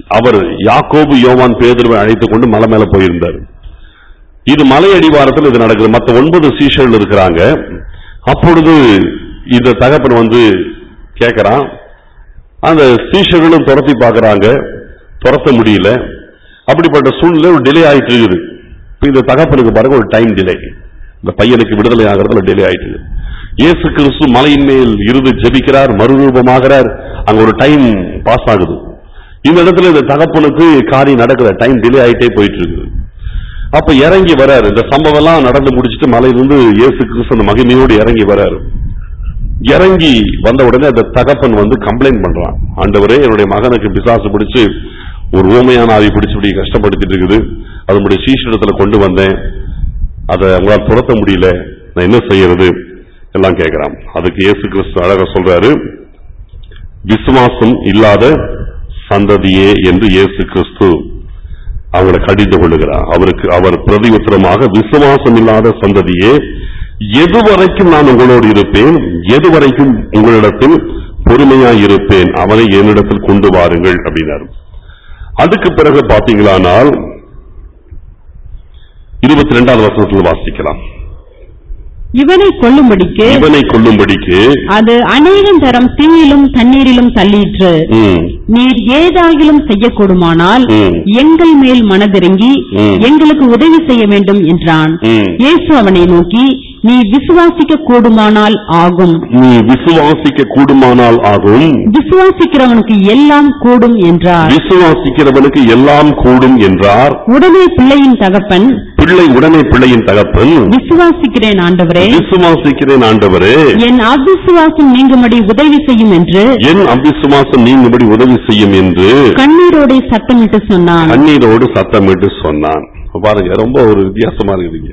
அவர் யாக்கோபு யோவான் பேதுருவை அழைத்துக் கொண்டு மலை மேல போயிருந்தார் இது மலை அடிவாரத்தில் இது நடக்குது மத்த ஒன்பது சீஷர்கள் இருக்கிறாங்க அப்பொழுது இந்த தகப்பன் வந்து கேட்கறான் அந்த சீஷர்களும் துரத்தி பார்க்கறாங்க துரத்த முடியல அப்படிப்பட்ட சூழ்நிலை ஒரு டிலே ஆயிட்டு இருக்குது இப்ப இந்த தகப்பனுக்கு பாருங்க ஒரு டைம் டிலே இந்த பையனுக்கு விடுதலை ஆகிறதுல டிலே ஆயிட்டு இருக்குது. இயேசு கிறிஸ்து மலையின் மேல் இருந்து ஜெபிக்கிறார் மறுரூபமாகிறார் அங்க ஒரு டைம் பாஸ் ஆகுது இந்த இடத்துல இந்த தகப்பனுக்கு காரியம் நடக்கிற டைம் டிலே ஆயிட்டே போயிட்டு இருக்குது அப்ப இறங்கி வராரு இந்த சம்பவம் எல்லாம் நடந்து முடிச்சிட்டு மலையிலிருந்து இயேசு கிறிஸ்து அந்த மகிமையோடு இறங்கி வராரு இறங்கி வந்த உடனே அந்த தகப்பன் வந்து கம்ப்ளைண்ட் பண்றான் ஆண்டவரே என்னுடைய மகனுக்கு பிசாசு பிடிச்சு ஒரு ஊமையான ஆவி பிடிச்சு இப்படி கஷ்டப்படுத்திட்டு இருக்குது அதனுடைய சீஷிடத்துல கொண்டு வந்தேன் அதை உங்களால் துரத்த முடியல நான் என்ன செய்யறது எல்லாம் கேட்கிறான் அதுக்கு இயேசு கிறிஸ்து அழகா சொல்றாரு விசுவாசம் இல்லாத சந்ததியே என்று இயேசு கிறிஸ்து அவங்களை கடிந்து கொள்ளுகிறார் அவருக்கு அவர் பிரதி உத்தரமாக விசுவாசம் இல்லாத சந்ததியே எதுவரைக்கும் நான் உங்களோடு இருப்பேன் எதுவரைக்கும் உங்களிடத்தில் பொறுமையாய் இருப்பேன் அவனை என்னிடத்தில் கொண்டு வாருங்கள் அப்படின்னாரு அதுக்கு பிறகு பாத்தீங்களானால் இருபத்தி ரெண்டாவது வசனத்தில் வாசிக்கலாம் இவனை கொல்லும்படிக்கு இவனை கொல்லும்படிக்கு அது அநேகம் தரம் தீயிலும் தண்ணீரிலும் தள்ளிற்று ம், நீர் ஏதாகிலும் செய்யக்கூடுமானால் ம். எங்கள் மேல் மனதிறங்கி ம். எங்களுக்கு உதவி செய்ய வேண்டும் என்றான் ம். இயேசு அவனை நோக்கி நீ விசுவாசிக்க கூடுமானால் ஆகும் நீ விசுவாசிக்க கூடுமானால் ஆகும் விசுவாசிக்கிறவனுக்கு எல்லாம் கூடும் என்றார் விசுவாசிக்கிறவனுக்கு எல்லாம் கூடும் என்றார் உடனே பிள்ளையின் தகப்பன் பிள்ளை உடனே பிள்ளையின் தகப்பன் விசுவாசிக்கிறேன் ஆண்டவரே விசுவாசிக்கிறேன் ஆண்டவரே என் அவிசுவாசம் நீங்கும்படி உதவி செய்யும் என்று என் அவிசுவாசம் நீங்கும்படி உதவி செய்யும் என்று கண்ணீரோட சத்தமிட்டு சொன்னான் கண்ணீரோடு சத்தமிட்டு சொன்னான் இப்ப பாருங்க ரொம்ப ஒரு வித்தியாசமா இருக்குதுங்க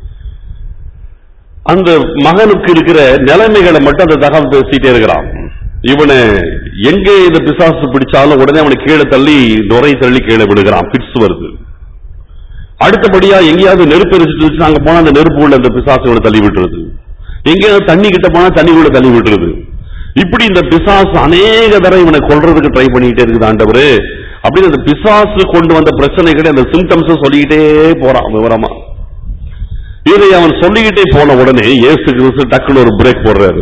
அந்த மகனுக்கு இருக்கிற நிலைமைகளை மட்டும் அந்த தகவல் பேசிட்டே இருக்கிறான் இவனை எங்கே இந்த பிசாசு பிடிச்சாலும் உடனே அவனை கீழே தள்ளி நுரை தள்ளி கீழே விடுகிறான் பிட்ஸ் வருது அடுத்தபடியா எங்கேயாவது நெருப்பு எரிச்சிட்டு இருந்துச்சுன்னா அங்க போனா அந்த நெருப்பு உள்ள அந்த பிசாசு இவனை தள்ளி விட்டுருது எங்கேயாவது தண்ணி கிட்ட போனா தண்ணிக்குள்ள தள்ளி விட்டுருது இப்படி இந்த பிசாசு அநேக தடவை இவனை கொல்றதுக்கு ட்ரை பண்ணிட்டே இருக்குது ஆண்டவரு அப்படின்னு அந்த பிசாசு கொண்டு வந்த பிரச்சனைகளை அந்த சிம்டம்ஸ் சொல்லிக்கிட்டே போறான் விவரமா இதை அவன் சொல்லிக்கிட்டே போன உடனே இயேசு கிறிஸ்து டக்குன்னு ஒரு பிரேக் போடுறாரு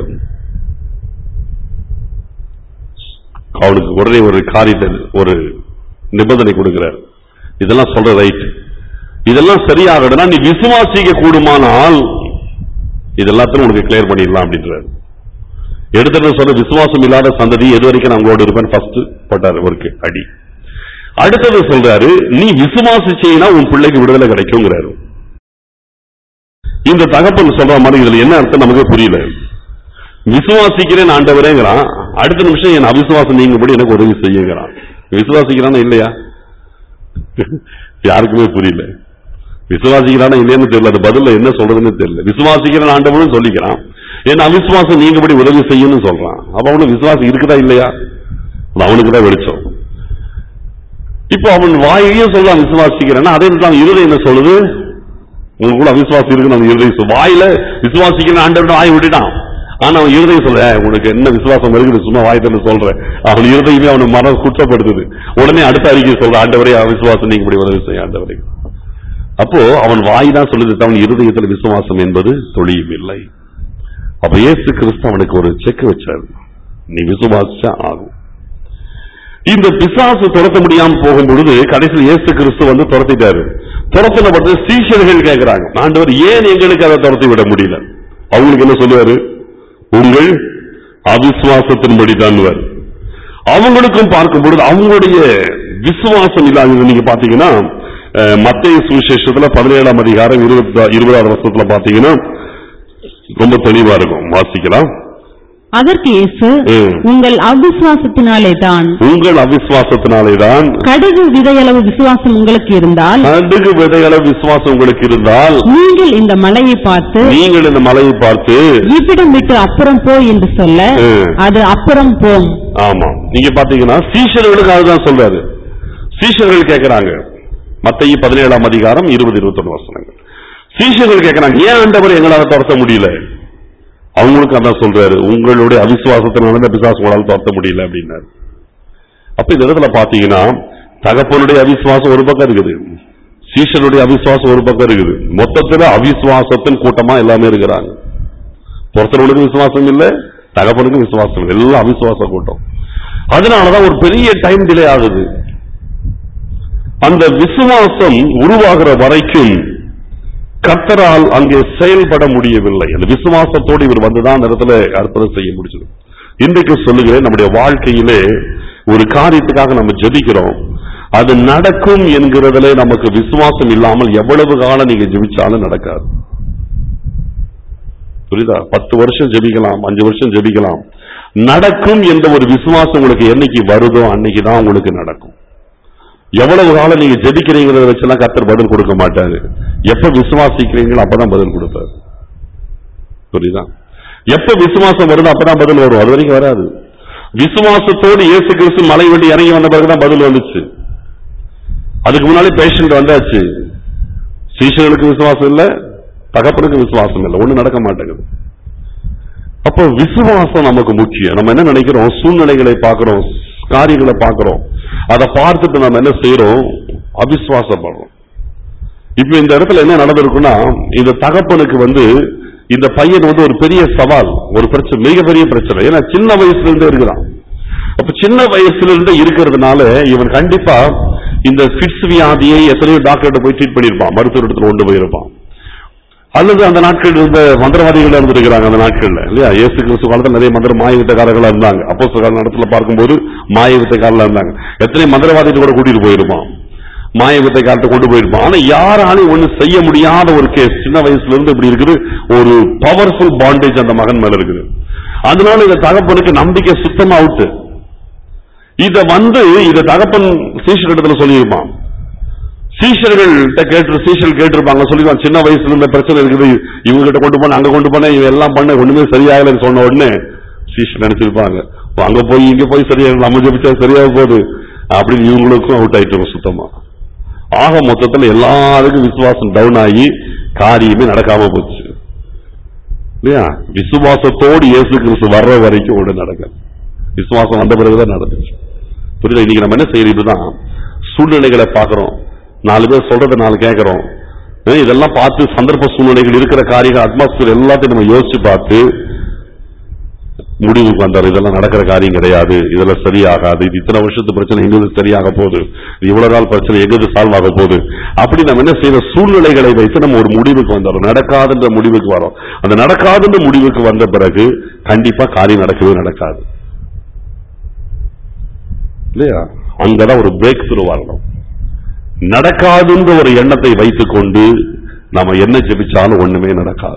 அவனுக்கு உடனே ஒரு காரியத்தை ஒரு நிபந்தனை கொடுக்கிறார் இதெல்லாம் சொல்ற ரைட் இதெல்லாம் சரியாகணும்னா நீ விசுவாசிக்க கூடுமானால் இதெல்லாத்தையும் உனக்கு கிளியர் பண்ணிடலாம் அப்படின்றாரு எடுத்துட்டு சொன்ன விசுவாசம் இல்லாத சந்ததி எது வரைக்கும் நான் உங்களோட இருப்பேன் ஃபர்ஸ்ட் போட்டாரு ஒரு கே- அடி அடுத்தது சொல்றாரு நீ விசுவாசிச்சீங்கன்னா உன் பிள்ளைக்கு விடுதலை கிடைக்குங்கிறாரு இந்த தகப்பன் சொல்ற மாதிரி இதுல என்ன அர்த்தம் நமக்கு புரியல விசுவாசிக்கிறேன் ஆண்டவரேங்கிறான் அடுத்த நிமிஷம் என் அவிசுவாசம் நீங்கபடி எனக்கு உதவி செய்யுங்கிறான் விசுவாசிக்கிறானா இல்லையா யாருக்குமே புரியல விசுவாசிக்கிறானா இல்லையான்னு தெரியல அது பதில்ல என்ன சொல்றதுன்னு தெரியல விசுவாசிக்கிறேன் ஆண்டவனும் சொல்லிக்கிறான் என் அவிசுவாசம் நீங்கபடி உதவி செய்யணும்னு சொல்றான் அப்ப அவனுக்கு விசுவாசம் இருக்குதா இல்லையா அது அவனுக்கு தான் வெளிச்சம் இப்போ அவன் வாயிலையும் சொல்றான் விசுவாசிக்கிறேன்னா அதே தான் இருதயம் என்ன சொல்லுது உங்களுக்குள்ள அவிசுவாசம் இருக்குன்னு அந்த இருதயம் சொல்லு. வாயில விசுவாசிக்கிறேன் ஆண்டவன் வாய் விட்டுட்டான் ஆனா அவன் இருதயம் சொல்ல "ஏய், உனக்கு என்ன விசுவாசம் இருக்குது சும்மா வாய் தந்து சொல்றேன் அவன் இருதயமே அவனை மன குற்றப்படுத்துது உடனே அடுத்த அறிக்கை சொல்ற ஆண்டவரே அவிசுவாசம் நீங்க இப்படி உதவி செய்ய ஆண்டவரே அப்போ அவன் வாய் தான் சொல்லுது அவன் இருதயத்தில் விசுவாசம் என்பது தொழியும் இல்லை அப்ப இயேசு கிறிஸ்து அவனுக்கு ஒரு செக் வச்சாரு நீ விசுவாசிச்சா ஆகும் இந்த பிசாசு துரத்த முடியாம போகும் பொழுது கடைசியில் இயேசு கிறிஸ்து வந்து துரத்திட்டாரு துரத்தின பட்டு சீஷர்கள் கேட்கிறாங்க ஆண்டவர் ஏன் எங்களுக்கு அதை துரத்தி விட முடியல அவங்களுக்கு என்ன சொல்லுவாரு உங்கள் அவிசுவாசத்தின்படி தான் அவங்களுக்கும் பார்க்கும் பொழுது அவங்களுடைய விசுவாசம் இல்லாதது நீங்க பாத்தீங்கன்னா அஹ், மத்தேயு சுவிசேஷத்துல பதினேழாம் அதிகாரம் இருபத்தி இருபதாவது வருஷத்துல பாத்தீங்கன்னா ரொம்ப தெளிவா இருக்கும் வாசிக்கலாம் அதற்கு இயேசு ம். உங்கள் அவிசுவாசத்தினாலே தான் உங்கள் அவிசுவாசத்தினாலேதான் கடுகு விதையளவு விசுவாசம் உங்களுக்கு இருந்தால் கடுகு விதைகள விசுவாசம் உங்களுக்கு இருந்தால் நீங்கள் இந்த மலையை பார்த்து நீங்கள் இந்த மலையை பார்த்து இவ்விடம் விட்டு அப்புறம் போ என்று சொல்ல ம். அது அப்புறம் போம் ஆமா நீங்க பாத்தீங்கன்னா சீஷர்களுக்கு அதுதான் சொல்றாரு சீஷர்கள் கேட்கறாங்க மத்திய பதினேழாம் அதிகாரம் இருபது இருபத்தொன்னு வசனங்கள் சீஷர்கள் கேட்கறாங்க ஏன் ஆண்டவர் எங்களால துரத்த முடியல அவங்களுக்கு அதான் சொல்றாரு உங்களுடைய அவிசுவாசத்தினால இந்த பிசாசு உங்களால துரத்த முடியல அப்படின்னாரு அப்ப இந்த இடத்துல பாத்தீங்கன்னா தகப்பனுடைய அவிசுவாசம் ஒரு பக்கம் இருக்குது சீஷனுடைய அவிசுவாசம் ஒரு பக்கம் இருக்குது மொத்தத்துல அவிசுவாசத்தின் கூட்டமா எல்லாமே இருக்கிறாங்க ஒருத்தர்களுக்கு விசுவாசம் இல்ல தகப்பனுக்கு விசுவாசம் இல்லை எல்லாம் அவிசுவாச கூட்டம் அதனாலதான் ஒரு பெரிய டைம் டிலே ஆகுது அந்த விசுவாசம் உருவாகிற வரைக்கும் கர்த்தரால் அங்கே செயல்பட முடியவில்லை அந்த விசுவாசத்தோடு இவர் வந்துதான் அந்த இடத்துல அற்புதம் செய்ய முடிச்சது இன்றைக்கு சொல்லுகிறேன் நம்முடைய வாழ்க்கையிலே ஒரு காரியத்துக்காக நம்ம ஜெபிக்கிறோம் அது நடக்கும் என்கிறதுல நமக்கு விசுவாசம் இல்லாமல் எவ்வளவு காலம் நீங்க ஜெபிச்சாலும் நடக்காது புரியுதா பத்து வருஷம் ஜெபிக்கலாம் அஞ்சு வருஷம் ஜெபிக்கலாம் நடக்கும் என்ற ஒரு விசுவாசம் உங்களுக்கு என்னைக்கு வருதோ அன்னைக்கு தான் உங்களுக்கு நடக்கும் எவ்வளவு காலம் நீங்க ஜெபிக்கிறீங்கிறத வச்செல்லாம் கர்த்தர் பதில் கொடுக்க மாட்டாரு எப்ப விசுவாசிக்கிறீங்களோ அப்பதான் பதில் கொடுப்பாரு புரியுதா எப்ப விசுவாசம் வருதோ அப்பதான் பதில் வரும் அது வரைக்கும் வராது விசுவாசத்தோடு இயேசு கிறிஸ்து மலை வெட்டி இறங்கி வந்த பிறகுதான் பதில் வந்துச்சு அதுக்கு முன்னாடி பேஷண்ட் வந்தாச்சு சீஷர்களுக்கு விசுவாசம் இல்ல தகப்பனுக்கு விசுவாசம் இல்லை ஒண்ணு நடக்க மாட்டேங்குது அப்போ விசுவாசம் நமக்கு முக்கியம் நம்ம என்ன நினைக்கிறோம் சூழ்நிலைகளை பார்க்கிறோம் காரியங்களை பார்க்கிறோம் அதை பார்த்துட்டு நம்ம என்ன செய்யறோம் அவிசுவாசப்படுறோம் இப்ப இந்த இடத்துல என்ன நடந்திருக்குன்னா இந்த தகப்பனுக்கு வந்து இந்த பையன் வந்து ஒரு பெரிய சவால் ஒரு பிரச்சனை மிகப்பெரிய பிரச்சனை ஏன்னா சின்ன வயசுல இருந்தே இருக்கிறான் அப்ப சின்ன வயசுல இருந்து இருக்கிறதுனால இவன் கண்டிப்பா இந்த ஃபிட்ஸ் வியாதியை எத்தனையோ டாக்டர்கிட்ட போய் ட்ரீட் பண்ணியிருப்பான் மருத்துவ கொண்டு போயிருப்பான் அல்லது அந்த நாட்கள் இருந்த மந்திரவாதிகள் இருந்திருக்கிறாங்க அந்த நாட்கள்ல இல்லையா இயேசு கிறிஸ்து காலத்துல நிறைய மந்திர மாய வித்தக்காரர்களா இருந்தாங்க அப்போ கால இடத்துல பார்க்கும்போது மாய வித்தக்காரர்களா இருந்தாங்க எத்தனை மந்திரவாதிகள் கூட கூட்டிட்டு போயிருப்பான் மாய வித்தைக்காரத்தை கொண்டு போயிருப்பான் ஆனா யாராலையும் ஒண்ணு செய்ய முடியாத ஒரு கேஸ் சின்ன வயசுல இருந்து இப்படி இருக்குது ஒரு பவர்ஃபுல் பாண்டேஜ் அந்த மகன் மேல இருக்குது அதனால இந்த தகப்பனுக்கு நம்பிக்கை சுத்தமா அவுட்டு இத வந்து இத தகப்பன் சீஷரிடத்துல சொல்லியிருப்பான் சீஷர்கள்ட்ட கேட்டு சீஷர்கள் கேட்டிருப்பாங்க சொல்லிடுவான் சின்ன வயசுல இந்த பிரச்சனை இருக்குது இவங்க கிட்ட கொண்டு போன அங்க கொண்டு போன இவன் எல்லாம் பண்ண ஒண்ணுமே சரியாகலன்னு சொன்ன உடனே சீஷர் நினைச்சிருப்பாங்க "ஓ, அங்க போய் இங்க போய் சரியாக நம்ம ஜெபிச்சா சரியாக போகுது அப்படின்னு இவங்களுக்கும் அவுட் ஆயிட்டு சுத்தமா ஆக மொத்தத்துல எல்லாருக்கும் விசுவாசம் டவுன் ஆகி காரியமே நடக்காம போச்சு இல்லையா விசுவாசத்தோடு இயேசு கிறிஸ்து வர்ற வரைக்கும் ஒன்று நடக்கும் விசுவாசம் வந்த பிறகுதான் நடந்துச்சு புரியுதா இன்னைக்கு நம்ம என்ன செய்யறதுதான் சூழ்நிலைகளை பார்க்கிறோம் நாலு பேர் சொல்றதை நாலு கேட்கிறோம் அஹ் இதெல்லாம் பார்த்து சந்தர்ப்ப சூழ்நிலைகள் இருக்கிற காரியங்கள் அட்மாஸ்பியர் எல்லாத்தையும் நம்ம யோசிச்சு பார்த்து முடிவுக்கு வந்தார் இதெல்லாம் நடக்கிற காரியம் கிடையாது இதெல்லாம் சரியாகாது இது இத்தனை வருஷத்து பிரச்சனை எங்கு சரியாக போகுது இது இவ்வளவு நாள் பிரச்சனை எங்கு சால்வ் ஆக போகுது அப்படி நம்ம என்ன செய்யற சூழ்நிலைகளை வைத்து நம்ம ஒரு முடிவுக்கு வந்தோம் நடக்காதுன்ற முடிவுக்கு வரோம் அந்த நடக்காதுன்ற முடிவுக்கு வந்த பிறகு கண்டிப்பா காரியம் நடக்கவே நடக்காது இல்லையா அங்கதான் ஒரு பிரேக் த்ரூ வரணும் நடக்காதுன்ற ஒரு எண்ணத்தை வைத்துக்கொண்டு நாம என்ன ஜெபிச்சாலும் ஒண்ணுமே நடக்காது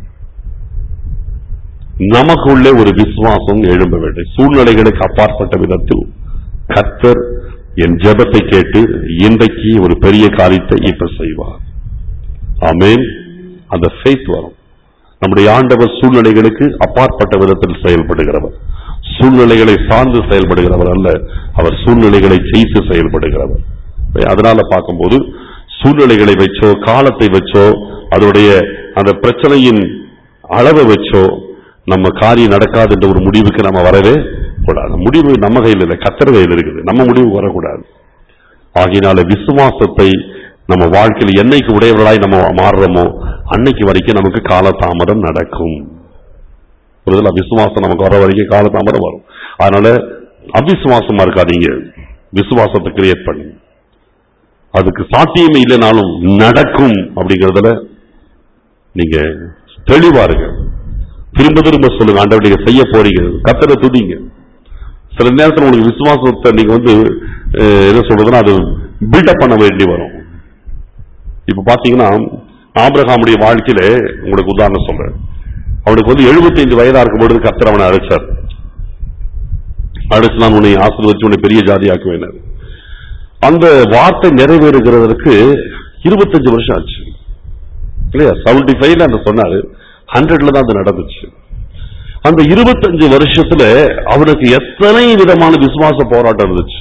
நமக்குள்ளே ஒரு விசுவாசம் எழும்ப வேண்டும் சூழ்நிலைகளுக்கு அப்பாற்பட்ட விதத்தில் கர்த்தர் என் ஜெபத்தை கேட்டு இன்றைக்கு ஒரு பெரிய காரியத்தை இப்ப செய்வார் ஆமென் அந்த ஃபெய்த் வரும் நம்முடைய ஆண்டவர் சூழ்நிலைகளுக்கு அப்பாற்பட்ட விதத்தில் செயல்படுகிறவர் சூழ்நிலைகளை சார்ந்து செயல்படுகிறவர் அல்ல அவர் சூழ்நிலைகளை ஜெயித்து செயல்படுகிறவர் அதனால பார்க்கும்போது சூழ்நிலைகளை வச்சோ காலத்தை வச்சோ அதனுடைய அந்த பிரச்சனையின் அளவை வச்சோ நம்ம காரியம் நடக்காது என்ற ஒரு முடிவுக்கு நம்ம வரவே கூடாது முடிவு நம்ம கையில் இல்லை கத்தர் கையில் இருக்குது நம்ம முடிவு வரக்கூடாது ஆகையினால விசுவாசத்தை நம்ம வாழ்க்கையில் என்னைக்கு உடையவர்களாய் நம்ம மாறுறோமோ அன்னைக்கு வரைக்கும் நமக்கு காலதாமதம் நடக்கும் புரிதலா விசுவாசம் நமக்கு வர வரைக்கும் காலதாமதம் வரும் அதனால அவிசுவாசமா இருக்காதீங்க விசுவாசத்தை கிரியேட் பண்ணுங்க அதுக்கு சாத்தியமே இல்லைனாலும் நடக்கும் அப்படிங்கறதுல நீங்க தெளிவா இருங்க திரும்ப திரும்ப சொல்லுங்க ஆண்டவர் நீங்க செய்ய போறீங்க கத்தரை துதிங்க சில நேரத்தில் உங்களுக்கு விசுவாசத்தை நீங்க வந்து அஹ், என்ன சொல்றதுன்னா அது பில்டப் பண்ண வேண்டி வரும் இப்ப பாத்தீங்கன்னா ஆபிரகாமுடைய வாழ்க்கையில உங்களுக்கு உதாரணம் சொல்றேன் அவனுக்கு வந்து 75 வயதா இருக்கும் பொழுது கர்த்தர் அவனை அழைச்சார் அழைச்சு நான் உன்னை ஆசீர்வதிச்சு உன்னை பெரிய ஜாதி ஆக்குவேன் அந்த வார்த்தை நிறைவேறுகிறதற்கு 25 வருஷம் ஆச்சு இல்லையா செவன்டி ஃபைவ்ல அந்த சொன்னாரு ஹண்ட்ரட்ல தான் அது நடந்துச்சு அந்த 25 வருஷத்துல அவனுக்கு எத்தனை விதமான விசுவாச போராட்டம் இருந்துச்சு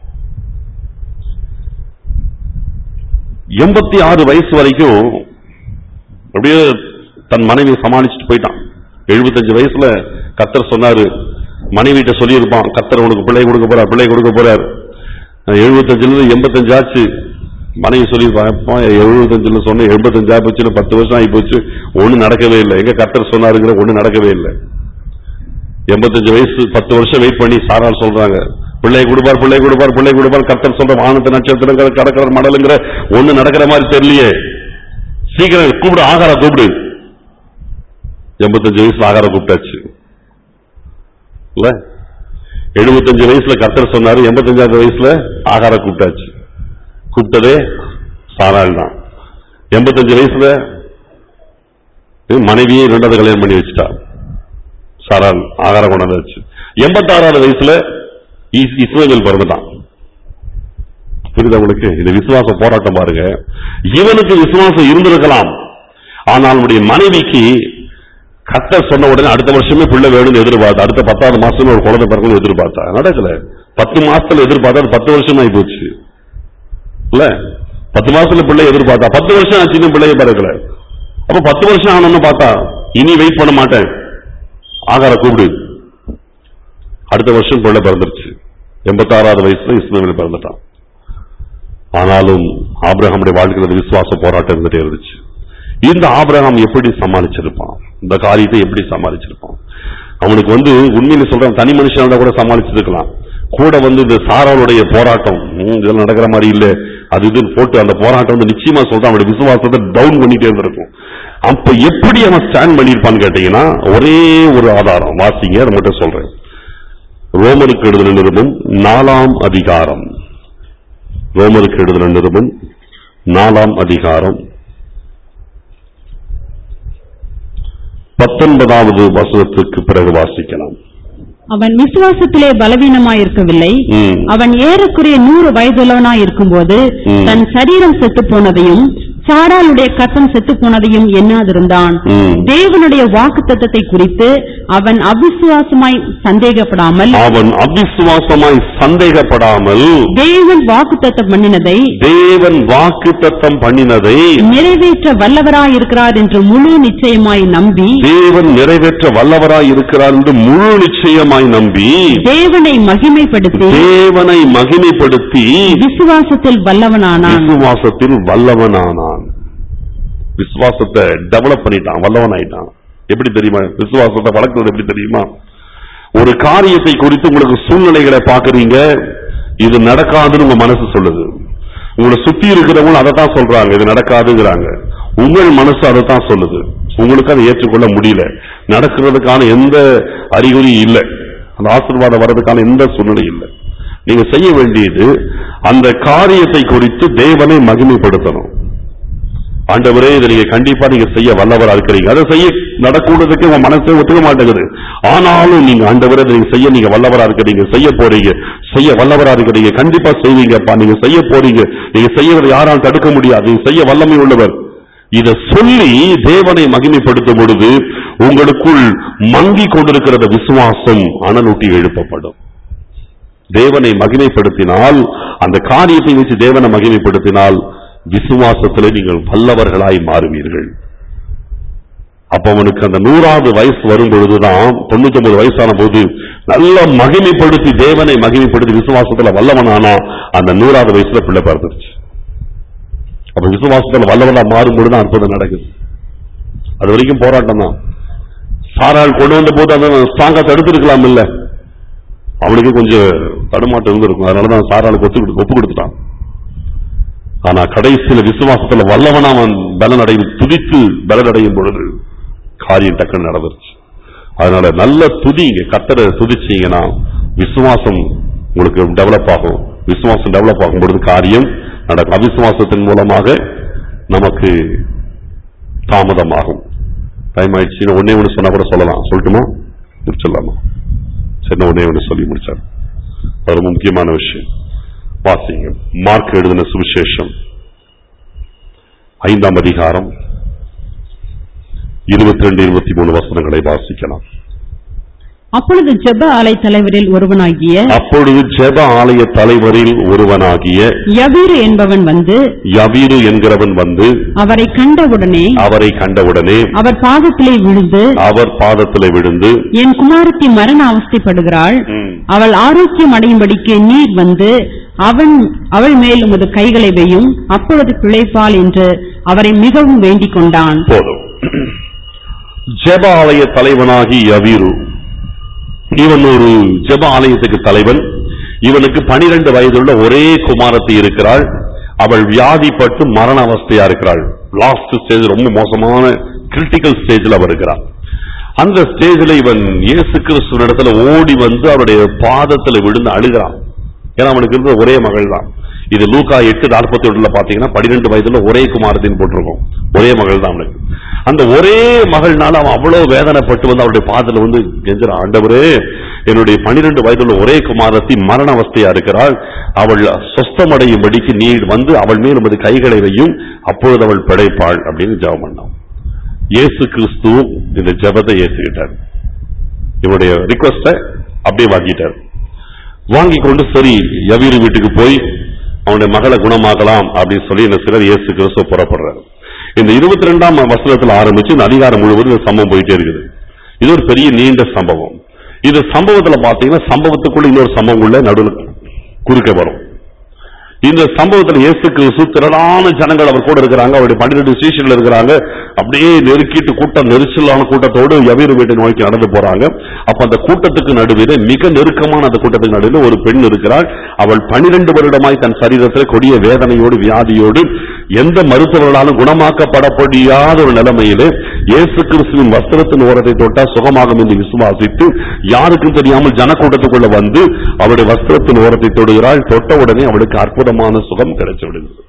எண்பத்தி ஆறு வயசு வரைக்கும் அப்படியே தன் மனைவியை சமாளிச்சுட்டு போயிட்டான் 75 வயசுல கத்தர் சொன்னாரு மனைவிட்ட சொல்லியிருப்பான் கத்தர் உனக்கு பிள்ளை கொடுக்க போறார் பிள்ளை கொடுக்க போறார் எழுபத்தஞ்சுல இருந்து எண்பத்தஞ்சு ஆச்சு மனைவி சொல்லியிருப்பாங்க எழுபத்தஞ்சுல சொன்ன எண்பத்தஞ்சு ஆகி போச்சு பத்து வருஷம் ஆகி போச்சு ஒண்ணு நடக்கவே இல்லை எங்க கர்த்தர் சொன்னாருங்கிற ஒண்ணு நடக்கவே இல்லை எண்பத்தஞ்சு வயசு பத்து வருஷம் வெயிட் பண்ணி சாரால் சொல்றாங்க பிள்ளை கொடுப்பார் பிள்ளை கொடுப்பார் பிள்ளை கொடுப்பார் கர்த்தர் சொல்ற வானத்து நட்சத்திரங்கிற கடற்கடல் மடலுங்கிற ஒண்ணு நடக்கிற மாதிரி தெரியலையே சீக்கிரம் கூப்பிடு ஆகார கூப்பிடு எண்பத்தஞ்சு வயசுல ஆகார கூப்பிட்டாச்சு இல்ல எழுபத்தஞ்சு வயசுல கர்த்தர் சொன்னாரு எண்பத்தஞ்சாவது வயசுல ஆகார கூப்பிட்டாச்சு கூப்பிட்டதே சாராள் தான் எண்பத்தஞ்சு வயசுல மனைவியே இரண்டாவது கல்யாணம் பண்ணி வச்சுட்டா சாராள் ஆகாரம் கொண்டாந்து வச்சு எண்பத்தாறாவது வயசுல இஸ்- இஸ்மவேல் பிறந்துட்டான் புரியுதா உங்களுக்கு இந்த விசுவாச போராட்டம் பாருங்க இவனுக்கு விசுவாசம் இருந்திருக்கலாம் ஆனால் அவனுடைய மனைவிக்கு கர்த்தர் சொன்ன உடனே அடுத்த வருஷமே பிள்ளை வேணும்னு எதிர்பார்த்தா அடுத்த பத்தாவது மாசம் ஒரு குழந்தை பிறக்கணும்னு எதிர்பார்த்தா நடக்கல பத்து மாசத்துல எதிர்பார்த்தா அது பத்து வருஷம் ஆகி போச்சு இல்ல பத்து மாசத்துல பிள்ளை எதிர்பார்த்தா பத்து வருஷம் ஆச்சுன்னு பிள்ளைய பிறக்கல அப்ப பத்து வருஷம் ஆனோன்னு பார்த்தா இனி வெயிட் பண்ண மாட்டேன் ஆகார கூப்பிடு அடுத்த வருஷம் பிள்ளை பிறந்துருச்சு எண்பத்தாறாவது வயசுல இஸ்மாயில் பிறந்துட்டான் ஆனாலும் ஆபிரகாமுடைய வாழ்க்கையில் விசுவாச போராட்டம் இருந்துட்டே இருந்துச்சு இந்த ஆபிரகாம் எப்படி சமாளிச்சிருப்பான் இந்த காரியத்தை எப்படி சமாளிச்சிருப்பான் அவனுக்கு வந்து உண்மையில சொல்றேன் தனி மனுஷனால கூட சமாளிச்சிருக்கலாம் கூட வந்து இந்த சாராளுடைய போராட்டம் ம், இதெல்லாம் நடக்கிற மாதிரி இல்ல அது இதுன்னு போட்டு அந்த போராட்டம் வந்து நிச்சயமா சொல்றான் அவனுடைய விசுவாசத்தை டவுன் பண்ணிட்டே இருந்திருக்கும் அப்ப எப்படி அவன் ஸ்டாண்ட் பண்ணியிருப்பான்னு கேட்டீங்கன்னா ஒரே ஒரு ஆதாரம் வாசிங்க அதை மட்டும் சொல்றேன் ரோமருக்கு எழுதின நிருபம் நாலாம் அதிகாரம் ரோமருக்கு எழுதின நிருபம் நாலாம் அதிகாரம் பத்தொன்பதாவது வசனத்துக்கு பிறகு வாசிக்கலாம் அவன் விசுவாசத்திலே பலவீனமாயிருக்கவில்லை ம். அவன் ஏறக்குறைய நூறு வயதுள்ளவனாய் இருக்கும்போது ம். தன் சரீரம் செத்து போனதையும் சாராளுடைய கத்தம் செத்து போனதையும் எண்ணாதிருந்தான் ம். தேவனுடைய வாக்கு குறித்து அவன் அவிசுவாசமாய் சந்தேகப்படாமல் அவன் அவிசுவாசமாய் சந்தேகப்படாமல் தேவன் வாக்கு பண்ணினதை தேவன் வாக்கு தத்தம் பண்ணினதை நிறைவேற்ற வல்லவராயிருக்கிறார் என்று முழு நிச்சயமாய் நம்பி தேவன் நிறைவேற்ற வல்லவராய் இருக்கிறார் என்று முழு நிச்சயமாய் நம்பி தேவனை மகிமைப்படுத்தி தேவனை மகிமைப்படுத்தி விசுவாசத்தில் வல்லவனானான் விசுவாசத்தில் வல்லவனானான் விசுவாசத்தை டெவலப் பண்ணிட்டான் வல்லவன் ஆயிட்டான் எப்படி தெரியுமா விசுவாசத்தை வளர்க்கிறது எப்படி தெரியுமா ஒரு காரியத்தை குறித்து உங்களுக்கு சூழ்நிலைகளை பாக்குறீங்க இது நடக்காதுன்னு உங்க மனசு சொல்லுது உங்களை சுத்தி இருக்கிறவங்க அதை தான் சொல்றாங்க இது நடக்காதுங்கிறாங்க உங்கள் மனசு அதை தான் சொல்லுது உங்களுக்கு அதை ஏற்றுக்கொள்ள முடியல நடக்கிறதுக்கான எந்த அறிகுறியும் இல்லை அந்த ஆசீர்வாதம் வர்றதுக்கான எந்த சூழ்நிலை இல்லை நீங்க செய்ய வேண்டியது அந்த காரியத்தை குறித்து தேவனை மகிமைப்படுத்தணும் ஆண்டவரே இதை நீங்க கண்டிப்பா நீங்க செய்ய வல்லவரா இருக்கிறீங்க அதை செய்ய நடக்கூடதுக்கு உங்க மனசே ஒத்துக்க மாட்டேங்குது ஆனாலும் நீங்க ஆண்டவரே இதை நீங்க செய்ய நீங்க வல்லவரா இருக்கிறீங்க செய்ய போறீங்க செய்ய வல்லவரா இருக்கிறீங்க கண்டிப்பா செய்வீங்கப்பா நீங்க செய்ய போறீங்க நீங்க செய்யறதை யாராலும் தடுக்க முடியாது நீங்க செய்ய வல்லமை உள்ளவர் இத சொல்லி தேவனை மகிமைப்படுத்தும் பொழுது உங்களுக்குள் மங்கி கொண்டிருக்கிற விசுவாசம் அனலூட்டி எழுப்பப்படும் தேவனை மகிமைப்படுத்தினால் அந்த காரியத்தை வச்சு தேவனை மகிமைப்படுத்தினால் விசுவாசத்திலே நீங்கள் வல்லவர்களாய் மாறுவீர்கள் அப்ப அவனுக்கு அந்த நூறாவது வயசு வரும் பொழுதுதான் தொண்ணூத்தி ஒன்பது வயசான போது நல்ல மகிமைப்படுத்தி தேவனை மகிமைப்படுத்தி விசுவாசத்துல வல்லவனானா அந்த நூறாவது வயசுல பிள்ளை பிறந்துருச்சு அப்ப விசுவாசத்துல வல்லவனா மாறும் பொழுது அற்புதம் நடக்குது அது வரைக்கும் போராட்டம் தான் சாரால் கொண்டு வந்த போது அதை ஸ்ட்ராங்கா தடுத்திருக்கலாம் இல்ல அவனுக்கு கொஞ்சம் தடுமாட்டம் இருந்திருக்கும் அதனாலதான் சாராளுக்கு ஒத்து கொடு- ஒப்பு கொடுத்துட்டான் ஆனா கடைசியில விசுவாசத்துல வல்லவனா அவன் பலனடைந்து துதித்து பலனடையும் பொழுது காரியம் டக்குன்னு நடந்துருச்சு அதனால நல்ல துதிங்க கத்தரை துதிச்சீங்கன்னா விசுவாசம் உங்களுக்கு டெவலப் ஆகும் விசுவாசம் டெவலப் ஆகும் பொழுது காரியம் நடக்கும் அவிசுவாசத்தின் மூலமாக நமக்கு தாமதமாகும் டைம் ஆயிடுச்சு ஒன்னே ஒன்று சொன்னா கூட சொல்லலாம் சொல்லட்டுமா முடிச்சிடலாமா சரி நான் ஒன்னே ஒன்று சொல்லி முடிச்சார் அது ரொம்ப முக்கியமான விஷயம் வாசிங்க மார்க் எழுதின சுவிசேஷம் ஐந்தாம் அதிகாரம் இருபத்தி ரெண்டு இருபத்தி மூணு வசனங்களை வாசிக்கலாம் அப்பொழுது ஜெப ஆலை தலைவரில் ஒருவனாகிய அப்பொழுது ஜெப ஆலய தலைவரில் ஒருவனாகிய யவீரு என்பவன் வந்து யவீரு என்கிறவன் வந்து அவரை கண்டவுடனே அவரை கண்டவுடனே அவர் பாதத்திலே விழுந்து அவர் பாதத்திலே விழுந்து என் குமாரத்தி மரண அவஸ்தைப்படுகிறாள் ம், அவள் ஆரோக்கியம் அடையும்படிக்கு நீர் வந்து அவன் அவள் மேல் உமது கைகளை வையும் அப்பொழுது பிழைப்பாள் என்று அவரை மிகவும் வேண்டிக் கொண்டான் போதும் ஜெப ஆலய தலைவனாகி யவீரு இவன் ஒரு ஜெப ஆலயத்துக்கு தலைவன் இவனுக்கு பனிரெண்டு வயதுள்ள ஒரே குமாரத்தி இருக்கிறாள் அவள் வியாதிப்பட்டு மரண அவஸ்தையா இருக்கிறாள் லாஸ்ட் ஸ்டேஜ் ரொம்ப மோசமான கிரிட்டிக்கல் ஸ்டேஜ்ல அவ இருக்கிறாள் அந்த ஸ்டேஜ்ல இவன் இயேசு கிறிஸ்துவனிடத்துல ஓடி வந்து அவருடைய பாதத்துல விழுந்து அழுகிறான் ஏன்னா அவனுக்கு இருந்த ஒரே மகள் தான் இது லூக்கா எட்டு நாற்பத்தி ஒண்ணுல பாத்தீங்கன்னா பன்னிரெண்டு வயதுல ஒரே குமாரத்தின் போட்டிருக்கோம் ஒரே மகள் தான் அவனுக்கு அந்த ஒரே மகள்னால அவன் அவ்வளவு வேதனைப்பட்டு வந்து அவருடைய பாதத்துல வந்து கெஞ்சுறான் ஆண்டவரே என்னுடைய பன்னிரெண்டு வயதுள்ள ஒரே குமாரத்தி மரண அவஸ்தையா இருக்கிறாள் அவள் சொஸ்தமடையும்படிக்கு நீ வந்து அவள் மேல் உமது கைகளை வையும் அப்பொழுது அவள் பிழைப்பாள் அப்படின்னு ஜெபம் பண்ணான் இயேசு கிறிஸ்து இந்த ஜெபத்தை ஏற்றுக்கிட்டார் இவருடைய ரிக்வஸ்ட அப்படியே வாங்கிட்டார் வாங்கி கொண்டு சரி யவீரு வீட்டுக்கு போய் அவனுடைய மகளை குணமாக்கலாம் அப்படின்னு சொல்லி என்ன சிலர் இயேசு கிறிஸ்துவ புறப்படுறாரு இந்த இருபத்தி ரெண்டாம் வசனத்துல ஆரம்பிச்சு இந்த அதிகாரம் முழுவதும் இந்த சம்பவம் போயிட்டே இருக்குது இது ஒரு பெரிய நீண்ட சம்பவம் இது சம்பவத்துல பாத்தீங்கன்னா சம்பவத்துக்குள்ள இன்னொரு சம்பவம் உள்ள நடுவில் குறுக்க வரும் இந்த சம்பவத்துல இயேசு கிறிஸ்து திரளான ஜனங்கள் அவர் கூட இருக்கிறாங்க அவருடைய பன்னிரெண்டு ஸ்டேஷன்ல இருக்கிறாங்க அப்படியே நெருக்கிட்டு கூட்டம் நெரிசலான கூட்டத்தோடு யவீரு வீட்டை நோக்கி நடந்து போறாங்க அப்ப அந்த கூட்டத்துக்கு நடுவில் மிக நெருக்கமான அந்த கூட்டத்துக்கு நடுவில் ஒரு பெண் இருக்கிறாள் அவள் பன்னிரண்டு வருடமாய் தன் சரீரத்தில் கொடிய வேதனையோடு வியாதியோடு எந்த மருத்துவர்களாலும் குணமாக்கப்படப்படியாத ஒரு நிலைமையிலே இயேசு கிறிஸ்துவின் வஸ்திரத்தின் ஓரத்தை தொட்டா சுகமாகும் என்று விசுவாசித்து யாருக்கும் தெரியாமல் ஜனக்கூட்டத்துக்குள்ள வந்து அவருடைய வஸ்திரத்தின் ஓரத்தை தொடுகிறாள் தொட்ட உடனே அவளுக்கு அற்புதமான சுகம் கிடைச்சு விடுகிறது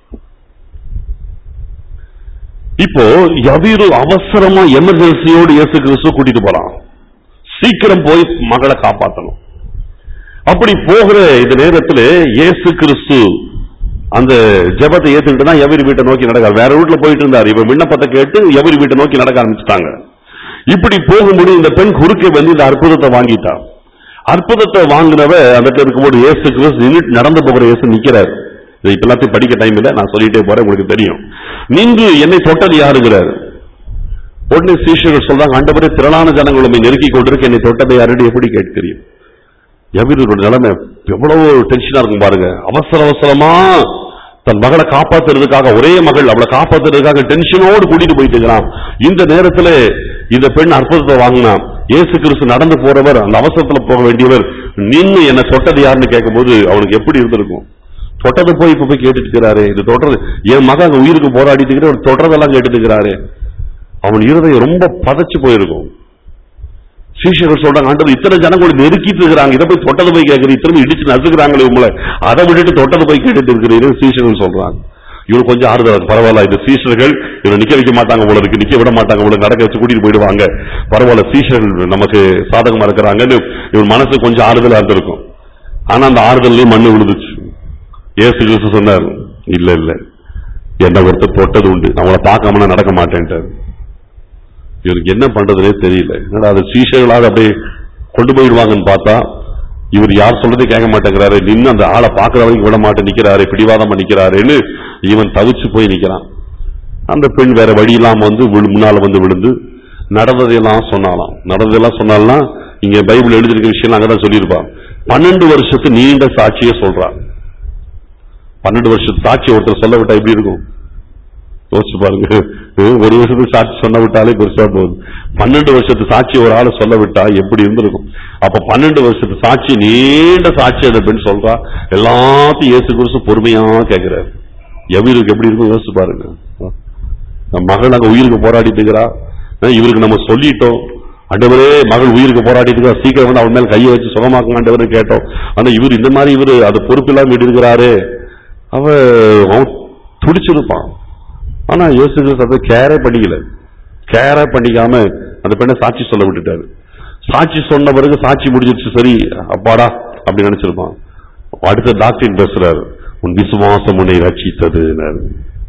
இப்போ யவீரு அவசரமா எமர்ஜென்சியோடு இயேசு கிறிஸ்து கூட்டிட்டு போறான் சீக்கிரம் போய் மகளை காப்பாத்தணும் அப்படி போகிற இந்த நேரத்தில் இயேசு கிறிஸ்து அந்த ஜெபத்தை ஏத்துக்கிட்டு தான் எவரி வீட்டை நோக்கி நடக்கார் வேற வீட்டுல போயிட்டு இருந்தார் இவன் விண்ணப்பத்தை கேட்டு எவரி வீட்டை நோக்கி நடக்க ஆரம்பிச்சிட்டாங்க இப்படி போகும்போது இந்த பெண் குறுக்கே வந்து இந்த அற்புதத்தை வாங்கிட்டா அற்புதத்தை வாங்கினவ அந்த இடத்துல இருக்கும்போது இயேசு கிறிஸ்து நின்னுட்டு நடந்து போகிற இயேசு நிக்கிறார் இதை இப்ப எல்லாத்தையும் படிக்க டைம் இல்ல நான் சொல்லிட்டே போறேன் உங்களுக்கு தெரியும் நின்று என்னை தொட்டது யாருங்கிறார் உடனே சீஷர்கள் சொல்றாங்க ஆண்டவரே திரளான ஜனங்கள் உண்மை நெருக்கி கொண்டிருக்கு என்னை தொட்டதை யாருன்னு எப்படி கேட்கிறீர் எவரோட நிலைமை எவ்வளவு டென்ஷனா இருக்கும் பாருங்க அவசர அவசரமா தன் மகளை காப்பாத்துறதுக்காக ஒரே மகள் அவளை காப்பாத்துறதுக்காக டென்ஷனோடு கூட்டிட்டு போயிட்டு இருக்கிறான் இந்த நேரத்துல இந்த பெண் அற்புதத்தை வாங்கினா இயேசு கிறிஸ்து நடந்து போறவர் அந்த அவசரத்துல போக வேண்டியவர் நின்னு என்ன தொட்டது யாருன்னு கேட்கும்போது அவனுக்கு எப்படி இருந்திருக்கும் தொட்டது போய் இப்ப போய் கேட்டுட்டு இருக்கிறாரு இது தொடர்றது என் மகன் அங்க உயிருக்கு போராடிட்டு இருக்கிற ஒரு தொடர்றதெல்லாம் கேட்டுட்டு இருக்கிறாரு அவன் இருதயம் ரொம்ப பதைச்சு போயிருக்கும் சீஷர்கள் சொல்றாங்க ஆண்டவர் இத்தனை ஜனங்களை நெருக்கிட்டு இருக்கிறாங்க இதை போய் தொட்டது போய் கேட்கறீங்க திரும்ப இடிச்சு நசுக்கிறாங்களே உங்களை அதை விட்டுட்டு தொட்டது போய் கேட்டுட்டு இருக்கிறீர்கள் சீஷர்கள் சொல்றாங்க இவரு கொஞ்சம் ஆறுதல் இருக்கு. பரவாயில்ல இந்த சீஷர்கள் இவரை நிக்க வைக்க மாட்டாங்க உங்களுக்கு நிக்க விட மாட்டாங்க உங்களுக்கு நடக்க வச்சு கூட்டிட்டு போயிடுவாங்க பரவாயில்ல சீஷர்கள் நமக்கு சாதகமா இருக்கிறாங்கன்னு இவன் மனசு கொஞ்சம் ஆறுதலா இருந்திருக்கும் ஆனா அந்த ஆறுதல்லையும் மண்ணு விழுந்துச்சு ஏசு கிறிஸ்து சொன்னார் இல்ல இல்ல என்ன ஒருத்தர் தொட்டது உண்டு அவங்கள பார்க்காம நான் நடக்க மாட்டேன்ட்டார் இவருக்கு என்ன பண்றதுனே தெரியல என்னடா அது சீஷர்களாக அப்படியே கொண்டு போயிடுவாங்கன்னு பார்த்தா இவர் யார் சொல்றதே கேட்க மாட்டேங்கிறாரு நின்னு அந்த ஆளை பார்க்கற வரைக்கும் விட மாட்டேன் நிக்கிறாரு பிடிவாதமா நிக்கிறாருன்னு இவன் தவிச்சு போய் நிக்கிறான் அந்த பெண் வேற வழி இல்லாம வந்து விழு- முன்னால வந்து விழுந்து நடந்ததையெல்லாம் சொன்னாலாம் நடந்ததெல்லாம் சொன்னாலாம் இங்க பைபிள் எழுதிருக்க விஷயம் அங்கதான் சொல்லியிருப்பான் பன்னெண்டு வருஷத்து நீண்ட சாட்சியை சொல்றான் பன்னெண்டு வருஷத்து சாட்சி ஒருத்தர் சொல்ல விட்டா எப்படி இருக்கும் யோசிச்சு பாருங்க ஹம், ஒரு வருஷத்துக்கு சாட்சி சொன்ன விட்டாலே பெருசா போகுது பன்னெண்டு வருஷத்து சாட்சி ஒரு ஆளை சொல்ல விட்டா எப்படி இருந்திருக்கும் அப்ப பன்னெண்டு வருஷத்து சாட்சி நீண்ட சாட்சி அந்த பெண் சொல்றா எல்லாத்தையும் இயேசு குறிச்சு பொறுமையா கேட்கிறாரு எவருக்கு எப்படி இருக்கும் யோசிச்சு பாருங்க நம்ம மகள் அங்க உயிருக்கு போராடிட்டு இருக்கிறா அஹ் இவருக்கு நம்ம சொல்லிட்டோம் ஆண்டவரே மகள் உயிருக்கு போராடிட்டு இருக்கா சீக்கிரம் வந்து அவன் மேல கையை வச்சு சுகமாக்குங்க ஆண்டவரே கேட்டோம் ஆனா இவர் இந்த மாதிரி இவரு அது பொறுப்பில்லாம இருக்கிறாரு அவ அவன் துடிச்சிருப்பான் ஆனா இயேசு கிறிஸ்து அதை கேரே பண்ணிக்கல கேரே பண்ணிக்காம அந்த பெண்ணை சாட்சி சொல்ல விட்டுட்டாரு சாட்சி சொன்ன பிறகு சாட்சி முடிஞ்சிருச்சு சரி அப்பாடா அப்படி நினைச்சிருப்பான் அடுத்த டாக்டர் பேசுறாரு உன் விசுவாசம் உன்னை ரட்சித்ததுன்னாரு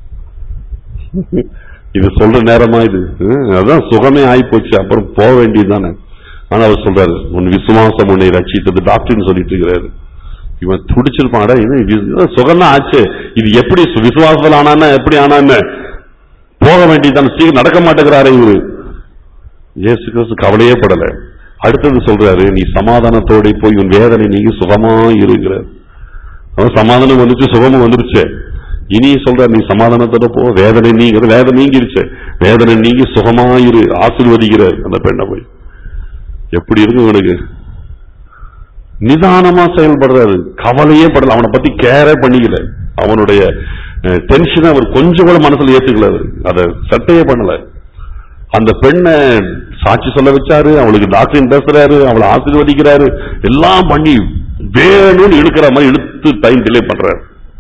இது சொல்ற நேரமா இது ஹம், அதான் சுகமே ஆகி போச்சு அப்புறம் போக வேண்டியதுதானே ஆனா அவர் சொல்றாரு உன் விசுவாசம் உன்னை ரட்சித்தது டாக்டர்னு சொல்லிட்டு இருக்கிறாரு இவன் துடிச்சிருப்பான் இது இது சுகம் தான் ஆச்சு இது எப்படி சு- விசுவாசத்துல ஆனான்னு எப்படி ஆனான்னு போக வேண்டியதுதானே சீக்கிரம் நடக்க மாட்டேங்கிறாரு இவரு இயேசு கிறிஸ்து கவலையே படல அடுத்தது சொல்றாரு நீ சமாதானத்தோட போய் உன் வேதனை நீங்கி சுகமா இருக்கிற அவன் சமாதானம் வந்துச்சு சுகமும் வந்துருச்சு இனி சொல்ற நீ சமாதானத்தோட போ வேதனை நீங்க வேதனை நீங்கிருச்சு வேதனை நீங்கி சுகமாயிரு ஆசீர்வதிக்கிற அந்த பெண்ணை போய் எப்படி இருக்கு இவனுக்கு நிதானமா செயல்படுறாரு கவலையே படல அவனை பத்தி கேரே பண்ணிக்கல அவனுடைய டென்ஷன் அவர் கொஞ்சம் கூட மனசுல ஏத்துக்கல அவரு. அதை சட்டையே பண்ணல அந்த பெண்ணை சாட்சி சொல்ல வச்சாரு அவளுக்கு டாக்டரின் பேசுறாரு அவளை ஆசீர்வதிக்கிறாரு எல்லாம் பண்ணி வேணும்னு இழுக்கிற மாதிரி இழுத்து டைம் டிலே பண்றாரு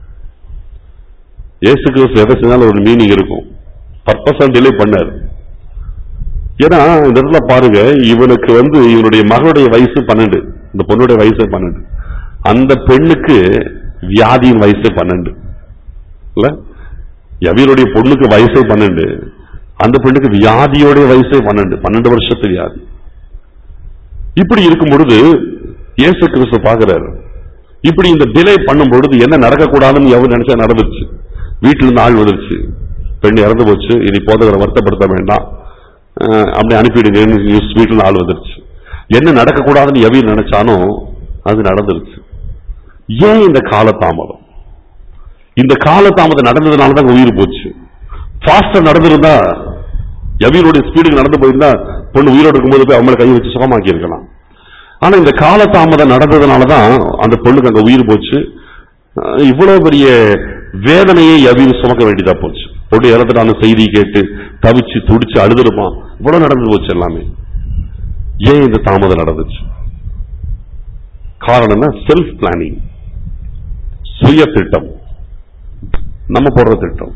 இயேசு கிறிஸ்து எதை செஞ்சாலும் ஒரு மீனிங் இருக்கும் பர்பஸா டிலே பண்ணாரு ஏன்னா இந்த இடத்துல பாருங்க இவனுக்கு வந்து இவனுடைய மகளுடைய வயசு பன்னெண்டு இந்த பொண்ணுடைய வயசு பன்னெண்டு அந்த பெண்ணுக்கு வியாதியின் வயசு பன்னெண்டு இல்ல எவருடைய பொண்ணுக்கு வயசு பன்னெண்டு அந்த பெண்ணுக்கு வியாதியோடைய வயசு பன்னெண்டு பன்னெண்டு வருஷத்து வியாதி இப்படி இருக்கும் பொழுது இயேசு கிறிஸ்து பாக்குறாரு இப்படி இந்த டிலே பண்ணும் பொழுது என்ன நடக்கக்கூடாதுன்னு எவர் நினைச்சா நடந்துருச்சு வீட்டுல இருந்து ஆள் வந்துருச்சு பெண் இறந்து போச்சு இனி போதகரை வருத்தப்படுத்த வேண்டாம் அஹ் அப்படி அனுப்பிடுங்கன்னு நியூஸ் வீட்டுல இருந்து ஆள் வந்துருச்சு என்ன நடக்கக்கூடாதுன்னு எவன் நினைச்சானோ அது நடந்துருச்சு ஏன் இந்த காலதாமதம் இந்த காலதாமதம் நடந்ததுனால தான் உயிர் போச்சு ஃபாஸ்டா நடந்திருந்தா எவியனுடைய ஸ்பீடுக்கு நடந்து போயிருந்தா பொண்ணு உயிரோடு இருக்கும்போது போய் அவங்கள கை வச்சு சுகமாக்கி இருக்கலாம் ஆனா இந்த காலதாமதம் நடந்ததுனால தான் அந்த பொண்ணுக்கு அங்க உயிர் போச்சு அஹ் இவ்வளவு பெரிய வேதனையை எவியில் சுமக்க வேண்டியதா போச்சு பொண்ணு இறந்துட்டான செய்தி கேட்டு தவிச்சு துடிச்சு அழுதுருப்பான் இவ்வளவு நடந்து போச்சு எல்லாமே ஏன் இந்த தாமதம் நடந்துச்சு காரணம்னா செல்ஃப் பிளானிங் சுய திட்டம் நம்ம போடுற திட்டம்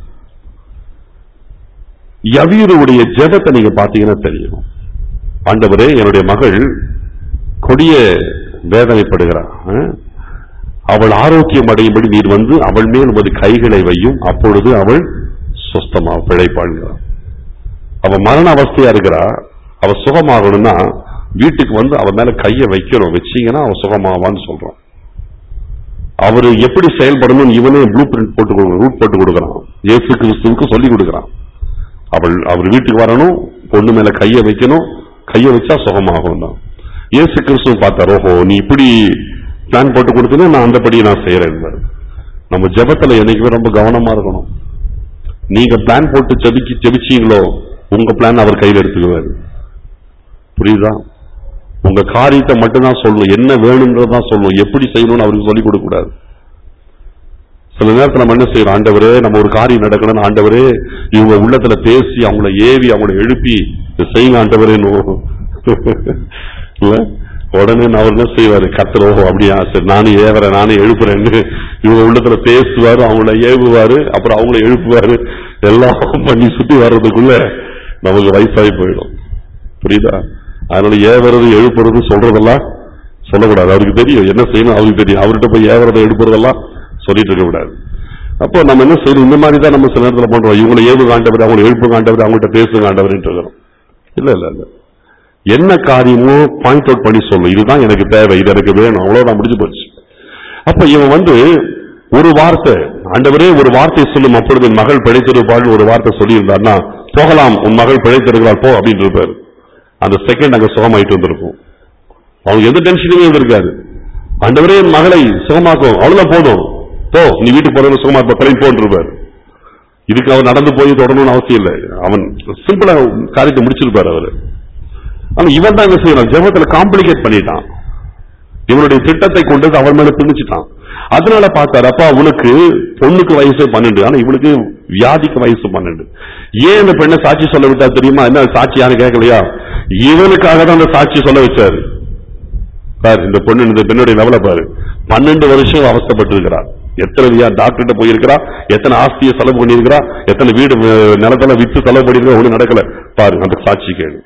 யவீருடைய ஜெபத்தை நீங்க பாத்தீங்கன்னா தெரியும் ஆண்டவரே என்னுடைய மகள் கொடிய வேதனைப்படுகிறார் ஆ? அவள் ஆரோக்கியம் அடையும்படி நீர் வந்து அவள் மேல் உமது கைகளை வையும் அப்பொழுது அவள் சுஸ்தமா பிழைப்பாள்கிறார் அவ மரண அவஸ்தையா இருக்கிறா அவ சுகமாகணும்னா வீட்டுக்கு வந்து அவ மேல கைய வைக்கணும் வச்சீங்கன்னா அவ சுகமாவான்னு சொல்றான் அவரு எப்படி செயல்படணும் இவனே ப்ளூ பிரிண்ட் போட்டு கொடுக்கணும் ரூட் போட்டு கொடுக்கறான் இயேசு கிறிஸ்துவுக்கு சொல்லி கொடுக்கறான் அவள் அவர் வீட்டுக்கு வரணும் பொண்ணு மேல கைய வைக்கணும் கைய வச்சா சுகமாகும் தான் இயேசு கிறிஸ்துவ பார்த்தார் ஓஹோ நீ இப்படி பிளான் போட்டு கொடுத்தீங்கன்னா நான் அந்தபடி நான் செய்யறேன் நம்ம ஜெபத்துல என்னைக்குமே ரொம்ப கவனமா இருக்கணும் நீங்க பிளான் போட்டு ஜெபிச்சு ஜெபிச்சீங்களோ உங்க பிளான் அவர் கையில் எடுத்துக்குவாரு புரியுதா உங்க காரியத்தை மட்டும்தான் சொல்லணும் என்ன வேணும்ன்றதான் சொல்லணும் எப்படி செய்யணும்னு அவருக்கு சொல்லிக் கொடுக்க கூடாது சில நேரத்துல நம்ம என்ன செய்யறோம் ஆண்டவரே நம்ம ஒரு காரியம் நடக்கணும்னு ஆண்டவரே இவங்க உள்ளத்துல பேசி அவங்கள ஏவி அவங்கள எழுப்பி இதை செய்யுங்க ஆண்டவரேன்னு இல்ல உடனே நான் அவர் என்ன செய்வாரு கத்தர் ஓஹோ அப்படியா சரி நானும் ஏவறேன் நானும் எழுப்புறேன்னு இவங்க உள்ளத்துல பேசுவாரு அவங்கள ஏவுவாரு அப்புறம் அவங்கள எழுப்புவாரு எல்லாம் பண்ணி சுத்தி வர்றதுக்குள்ள நமக்கு வயசாகி போயிடும் புரியுதா அதனால ஏவறது எழுப்புறது சொல்றதெல்லாம் சொல்லக்கூடாது அவருக்கு தெரியும் என்ன செய்யணும் அவருக்கு தெரியும் அவர்கிட்ட போய் ஏவறதை எழுப்புறதெல்லாம் சொல்லிட்டு இருக்க கூடாது அப்போ நம்ம என்ன செய்யணும் இந்த மாதிரி தான் நம்ம சில நேரத்தில் பண்றோம் இவங்களை ஏவு காண்டவர் அவங்களை எழுப்பு காண்டவர் அவங்கள்ட்ட பேசு காண்டவர்ன்ட்டு இருக்கிறோம் இல்ல இல்ல இல்ல என்ன காரியமோ பாயிண்ட் அவுட் பண்ணி சொல்லணும் இதுதான் எனக்கு தேவை இது எனக்கு வேணும் அவ்வளவுதான் முடிஞ்சு போச்சு அப்ப இவன் வந்து ஒரு வார்த்தை ஆண்டவரே ஒரு வார்த்தை சொல்லும் அப்பொழுது என் மகள் பிழைத்திருப்பாள் ஒரு வார்த்தை சொல்லியிருந்தார்னா போகலாம் உன் மகள் பிழைத்திருக்கிறாள் போ அப்படின்னு இருப்பாரு அந்த செகண்ட் அங்க சுகமாயிட்டு வந்திருக்கும் அவங்க எந்த டென்ஷனுமே இருந்திருக்காது ஆண்டவரே என் மகளை சுகமாக்கும் அவ்வளவுதான் போதும் போ நீ வீட்டுக்கு போறது சுகமா இருப்ப கிளம்பி போன்றிருப்பாரு இதுக்கு அவர் நடந்து போய் தொடரணும்னு அவசியம் இல்லை அவன் சிம்பிளா காரியத்தை முடிச்சிருப்பாரு அவரு ஆனா இவன் தான் என்ன செய்யறான் ஜெபத்துல காம்ப்ளிகேட் பண்ணிட்டான் இவனுடைய திட்டத்தை கொண்டு வந்து அவன் மேல திணிச்சிட்டான் அதனால பார்த்தாரு அப்பா உனக்கு பொண்ணுக்கு வயசு பன்னெண்டு ஆனா இவனுக்கு வியாதிக்கு வயசு பன்னெண்டு ஏன் இந்த பெண்ணை சாட்சி சொல்ல விட்டா தெரியுமா என்ன சாட்சி யாரும் கேட்கலையா இவனுக்காக தான் அந்த சாட்சி சொல்ல வச்சாரு பாரு இந்த பொண்ணு இந்த பெண்ணுடைய லெவல பாரு பன்னெண்டு வருஷம் அவஸ்தப்பட்டு இருக்கிறார் எத்தனை வியா டாக்டர்கிட்ட போயிருக்கிறா எத்தனை ஆஸ்தியை செலவு பண்ணியிருக்கிறா எத்தனை வீடு அஹ், நிலத்தெல்லாம் வித்து செலவு பண்ணியிருக்கா ஒண்ணு நடக்கல பாரு அந்த சாட்சி கேளு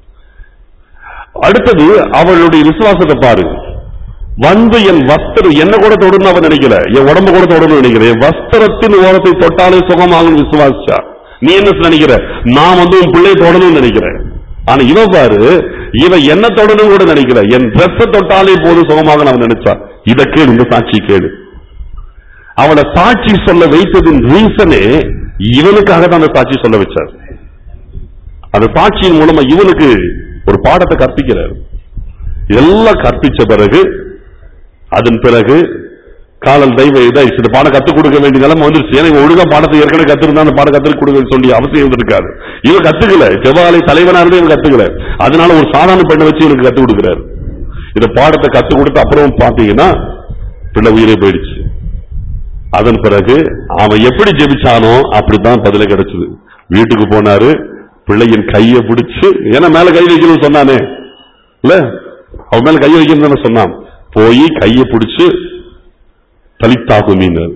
அடுத்தது அவளுடைய விசுவாசத்தை பாரு வந்து என் வஸ்திரம் என்ன கூட தொடர்ந்து அவன் நினைக்கல என் உடம்பு கூட தொடர்ந்து நினைக்கல என் வஸ்திரத்தின் ஓரத்தை தொட்டாலே சுகமாகும் விசுவாசிச்சா நீ என்ன நினைக்கிற நான் வந்து உன் பிள்ளை தொடணும்னு நினைக்கிறேன் ஆனா இவ பாரு இவ என்ன தொடணும் கூட நினைக்கல என் ட்ரெஸ் தொட்டாலே போதும் சுகமாக அவன் நினைச்சா இத கேளு இந்த சாட்சி கேளு அவளை சாட்சி சொல்ல வைத்ததின் ரீசனே இவனுக்காக தான் அந்த சாட்சி சொல்ல வச்சார் அந்த சாட்சியின் மூலமா இவனுக்கு ஒரு பாடத்தை கற்பிக்கிறார் இதெல்லாம் கற்பிச்ச பிறகு அதன் பிறகு காலம் தெய்வ இதாயிடுச்சு இந்த பாடம் கத்துக் கொடுக்க வேண்டிய நிலைமை வந்துருச்சு ஏன்னா இவன் ஒழுங்கா பாடத்தை ஏற்கனவே கத்துருந்தா அந்த பாடம் கத்துக் கொடுக்க சொல்லி அவசியம் இருந்திருக்காது இவன் கத்துக்கல செவ்வாலை தலைவனா இருந்து இவன் கத்துக்கல அதனால ஒரு சாதாரண பெண்ணை வச்சு இவனுக்கு கத்துக் கொடுக்குறாரு இந்த பாடத்தை கத்துக் கொடுத்து அப்புறம் பாத்தீங்கன்னா பிள்ளை உயிரே போயிடுச்சு அதன் பிறகு அவன் எப்படி ஜெபிச்சானோ அப்படித்தான் பதில கிடைச்சது வீட்டுக்கு போனாரு பிள்ளையின் கையை பிடிச்சு ஏன்னா மேல கை வைக்கணும்னு சொன்னானே இல்ல அவன் மேல கை வைக்கணும்னு தானே சொன்னான் போய் கையை பிடிச்சு தலித்தாகுமின்னாரு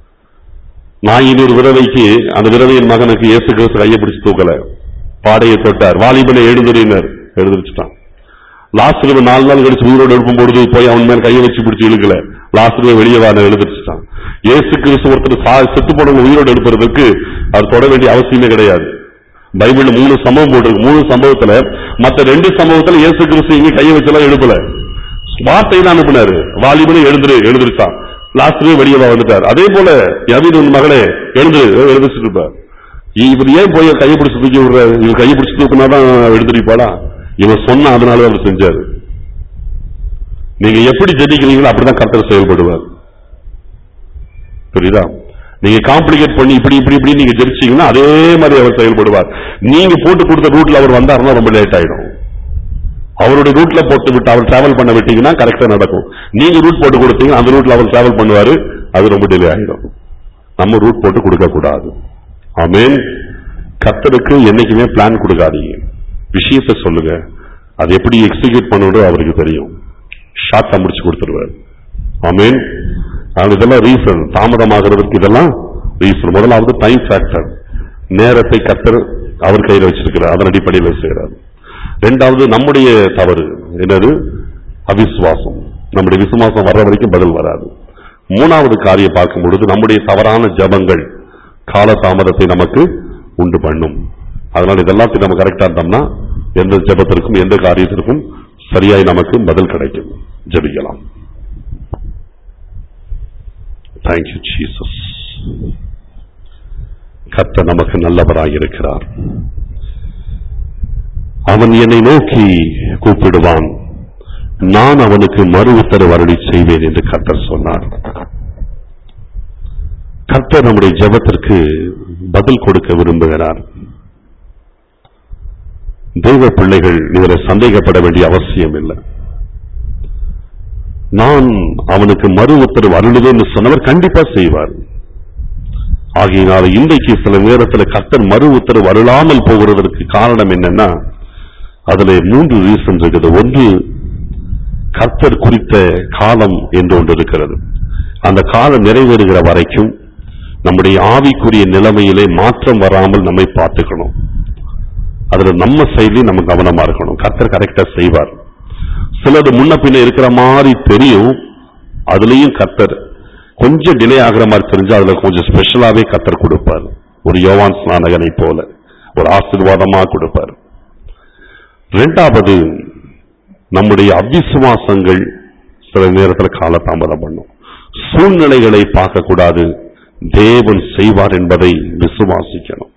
நாயின் ஒரு விதவைக்கு அந்த விதவையின் மகனுக்கு இயேசு கிறிஸ்து கையை பிடிச்சு தூக்கல பாடையை தொட்டார் வாலிபனை எழுந்துறினார் எழுந்திருச்சுட்டான் லாஸ்ட் நாலு நாள் கழிச்சு உயிரோடு எழுப்பும் பொழுது போய் அவன் மேல கையை வச்சு பிடிச்சு இழுக்கல லாஸ்ட் வெளியே வான எழுதிருச்சுட்டான் இயேசு கிறிஸ்து ஒருத்தர் சா- செத்து போனவங்க உயிரோடு எழுப்புறதுக்கு அது தொட வேண்டிய அவசியமே கிடையாது பைபிள்ல மூணு சம்பவம் போட்டிருக்கு மூணு சம்பவத்துல மத்த ரெண்டு சம்பவத்துல இயேசு கிறிஸ்து இங்க கையை வச்செல்லாம் எழுப்பல வார்த்தை தான் அனுப்பினாரு வாலிபனை எழுந்துரு எழுந்திருச்சான் லாஸ்ட்லயே வெளியே வா வந்துட்டார் அதே போல யவீன் உன் மகளே எழுந்துரு எழுந்திருச்சுட்டு இருப்பார் இவர் ஏன் போய் கையை பிடிச்சு தூக்கி விடுறாரு இவர் கையை பிடிச்சு தூக்குனாதான் எழுந்திருப்பாளா இவன் சொன்ன அதனால அவர் செஞ்சாரு நீங்க எப்படி ஜெபிக்கிறீங்களோ அப்படிதான் கர்த்தர் செயல்படுவார் புரியுதா நீங்க காம்ப்ளிகேட் பண்ணி இப்படி இப்படி இப்படி நீங்க ஜெபிச்சீங்கன்னா அதே மாதிரி அவர் செயல்படுவார் நீங்க போட்டு கொடுத்த ரூட்ல அவர் வந்தாருன்னா ரொம்ப லேட் ஆயிடும் அவருடைய ரூட்ல போட்டு விட்டு அவர் டிராவல் பண்ண விட்டீங்கன்னா கரெக்டா நடக்கும் நீங்க ரூட் போட்டு கொடுத்தீங்க அந்த ரூட்ல அவர் டிராவல் பண்ணுவாரு அது ரொம்ப டிலே ஆயிடும் நம்ம ரூட் போட்டு கொடுக்க கூடாது ஆமென் கர்த்தருக்கு என்னைக்குமே பிளான் கொடுக்காதீங்க விஷயத்தை சொல்லுங்க அது எப்படி எக்ஸிக்யூட் பண்ணணும் அவருக்கு தெரியும் ஷார்ட்டா முடிச்சு கொடுத்துருவாரு ஆமென் அது இதெல்லாம் ரீசன் தாமதமாகிறதுக்கு இதெல்லாம் ரீசன் முதலாவது டைம் ஃபேக்டர் நேரத்தை கர்த்தர் அவர் கையில் வச்சிருக்கிறார் அதன் அடிப்படையில் செய்கிறார் ரெண்டாவது நம்முடைய தவறு என்னது அவிசுவாசம் நம்முடைய விசுவாசம் வர்ற வரைக்கும் பதில் வராது மூணாவது காரியம் பார்க்கும் பொழுது நம்முடைய தவறான ஜபங்கள் கால தாமதத்தை நமக்கு உண்டு பண்ணும் அதனால இதெல்லாத்தையும் நம்ம கரெக்டா இருந்தோம்னா எந்த ஜபத்திற்கும் எந்த காரியத்திற்கும் சரியாய் நமக்கு பதில் கிடைக்கும் ஜபிக்கலாம் தேங்க்யூ ஜீசஸ் கர்த்தர் நமக்கு நல்லவராய் இருக்கிறார் அவன் என்னை நோக்கி கூப்பிடுவான் நான் அவனுக்கு மறு உத்தரவு அருளி செய்வேன் என்று கர்த்தர் சொன்னார் கர்த்தர் நம்முடைய ஜெபத்திற்கு பதில் கொடுக்க விரும்புகிறார் தெய்வ பிள்ளைகள் இதில் சந்தேகப்பட வேண்டிய அவசியம் இல்லை நான் அவனுக்கு மறு உத்தரவு அருளுவேன் சொன்னவர் கண்டிப்பா செய்வார் ஆகையினால இன்றைக்கு சில நேரத்தில் கர்த்தர் மறு உத்தரவு அருளாமல் போகிறதற்கு காரணம் என்னன்னா அதுல மூன்று ரீசன் இருக்குது ஒன்று கர்த்தர் குறித்த காலம் என்று ஒன்று இருக்கிறது அந்த காலம் நிறைவேறுகிற வரைக்கும் நம்முடைய ஆவிக்குரிய நிலைமையிலே மாற்றம் வராமல் நம்மை பார்த்துக்கணும் அதுல நம்ம செயலி நம்ம கவனமா இருக்கணும் கர்த்தர் கரெக்டா செய்வார் சிலது முன்ன பின்ன இருக்கிற மாதிரி தெரியும் அதுலயும் கர்த்தர் கொஞ்சம் டிலே ஆகுற மாதிரி தெரிஞ்சா அதுல கொஞ்சம் ஸ்பெஷலாவே கர்த்தர் கொடுப்பார் ஒரு யோவான் ஸ்நானகனை போல ஒரு ஆசீர்வாதமா கொடுப்பார் ரெண்டாவது நம்முடைய அவிசுவாசங்கள் சில நேரத்தில் காலதாமதம் பண்ணும் சூழ்நிலைகளை பார்க்க கூடாது தேவன் செய்வார் என்பதை விசுவாசிக்கணும்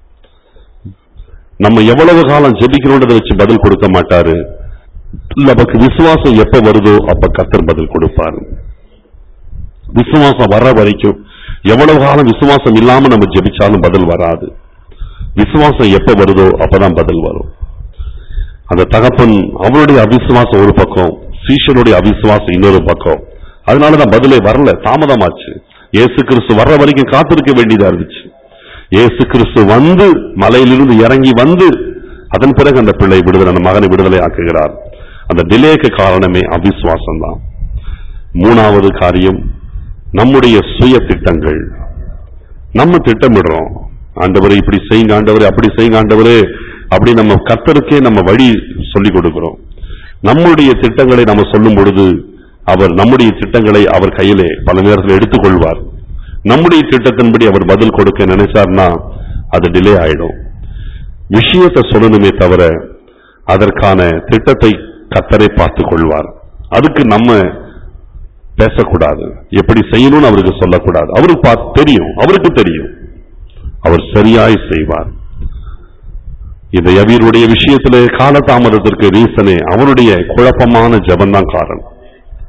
நம்ம எவ்வளவு காலம் ஜெபிக்கிறோன்றதை வச்சு பதில் கொடுக்க மாட்டாரு நமக்கு விசுவாசம் எப்ப வருதோ அப்ப கத்தர் பதில் கொடுப்பாரு விசுவாசம் வர்ற வரைக்கும் எவ்வளவு காலம் விசுவாசம் இல்லாம நம்ம ஜெபிச்சாலும் பதில் வராது விசுவாசம் எப்ப வருதோ அப்பதான் பதில் வரும் அந்த தகப்பன் அவருடைய அவிசுவாசம் ஒரு பக்கம் சீஷனுடைய அவிசுவாசம் இன்னொரு பக்கம் அதனாலதான் பதிலே வரல தாமதமாச்சு இயேசு கிறிஸ்து வர்ற வரைக்கும் காத்திருக்க வேண்டியதா இருந்துச்சு இயேசு கிறிஸ்து வந்து மலையிலிருந்து இறங்கி வந்து அதன் பிறகு அந்த பிள்ளை விடுதலை அந்த மகனை விடுதலை ஆக்குகிறார் அந்த டிலேக்கு காரணமே அவிசுவாசம் தான் மூணாவது காரியம் நம்முடைய சுய திட்டங்கள் நம்ம திட்டமிடுறோம் ஆண்டவரை இப்படி செய்யுங்க ஆண்டவரே அப்படி செய்யுங்க ஆண்டவரே அப்படி நம்ம கர்த்தருக்கே நம்ம வழி சொல்லிக் கொடுக்கிறோம் நம்முடைய திட்டங்களை நம்ம சொல்லும் பொழுது அவர் நம்முடைய திட்டங்களை அவர் கையிலே பல நேரத்தில் எடுத்துக்கொள்வார் நம்முடைய திட்டத்தின்படி அவர் பதில் கொடுக்க நினைச்சார்னா அது டிலே ஆயிடும் விஷயத்தை சொல்லணுமே தவிர அதற்கான திட்டத்தை கத்தரை பார்த்துக் கொள்வார் அதுக்கு நம்ம பேசக்கூடாது எப்படி செய்யணும்னு அவருக்கு சொல்லக்கூடாது அவருக்கு பார்த்து தெரியும் அவருக்கு தெரியும் அவர் சரியாய் செய்வார் இந்த யவீருடைய விஷயத்திலே காலதாமதத்திற்கு ரீசனே அவனுடைய குழப்பமான ஜபம்தான் காரணம்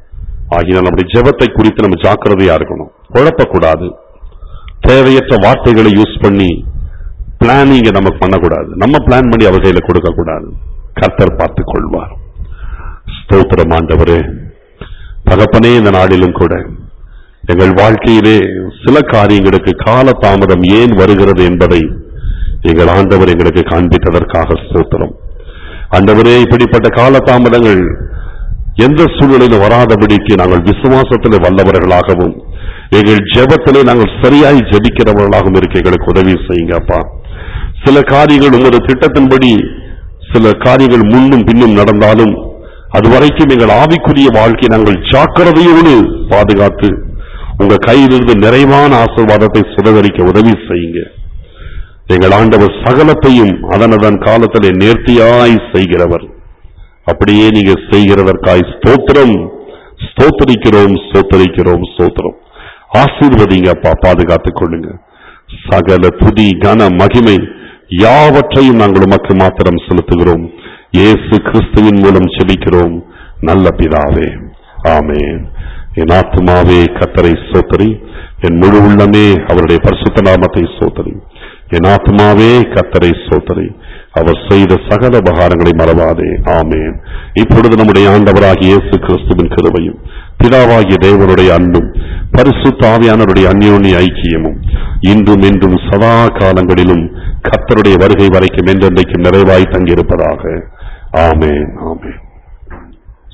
ஆகினால் நம்முடைய ஜெபத்தை குறித்து நம்ம ஜாக்கிரதையா இருக்கணும் குழப்பக்கூடாது தேவையற்ற வார்த்தைகளை யூஸ் பண்ணி பிளானிங்க நம்ம பண்ணக்கூடாது நம்ம பிளான் பண்ணி அவர் கையில கொடுக்க கூடாது கர்த்தர் பார்த்துக் கொள்வார் ஸ்தோத்திரம் ஆண்டவரே தகப்பனே இந்த நாளிலும் கூட எங்கள் வாழ்க்கையிலே சில காரியங்களுக்கு கால தாமதம் ஏன் வருகிறது என்பதை எங்கள் ஆண்டவர் எங்களுக்கு காண்பித்ததற்காக ஸ்தோத்திரம் ஆண்டவரே இப்படிப்பட்ட கால தாமதங்கள் எந்த சூழ்நிலையிலும் வராதபடிக்கு நாங்கள் விசுவாசத்திலே வல்லவர்களாகவும் எங்கள் ஜெபத்திலே நாங்கள் சரியாய் ஜெபிக்கிறவர்களாகவும் இருக்க எங்களுக்கு உதவி செய்யுங்க அப்பா சில காரியங்கள் உங்களது திட்டத்தின்படி சில காரியங்கள் முன்னும் பின்னும் நடந்தாலும் அதுவரைக்கும் எங்கள் ஆவிக்குரிய வாழ்க்கை நாங்கள் ஜாக்கிரதையோடு பாதுகாத்து உங்க கையிலிருந்து நிறைவான ஆசீர்வாதத்தை சுதகரிக்க உதவி செய்யுங்க எங்கள் ஆண்டவர் சகலத்தையும் அதனதன் காலத்திலே நேர்த்தியாய் செய்கிறவர் அப்படியே நீங்க செய்கிறதற்காய் ஸ்தோத்திரம் ஸ்தோத்தரிக்கிறோம் ஸ்தோத்தரிக்கிறோம் ஸ்தோத்திரம் ஆசீர்வதிங்க அப்பா பாதுகாத்துக் கொள்ளுங்க சகல துதி கன மகிமை யாவற்றையும் நாங்கள் உமக்கு மாத்திரம் செலுத்துகிறோம் இயேசு கிறிஸ்துவின் மூலம் செபிக்கிறோம் நல்ல பிதாவே ஆமென் என் ஆத்துமாவே கத்தரை சோத்தரி என் முழு உள்ளமே அவருடைய பரிசுத்த நாமத்தை சோத்தரி என் ஆத்மாவே கத்தரை சோத்தரி அவர் செய்த சகல உபகாரங்களை மறவாதே ஆமேன் இப்பொழுது நம்முடைய ஆண்டவராகிய இயேசு கிறிஸ்துவின் கிருபையும் பிதாவாகிய தேவனுடைய அன்பும் பரிசுத்த ஆவியானவருடைய அந்யோன்ய ஐக்கியமும் இன்றும் என்றும் சதா காலங்களிலும் கத்தருடைய வருகை வரைக்கும் என்றென்றைக்கும் நிறைவாய் தங்கியிருப்பதாக ஆமேன் ஆமேன்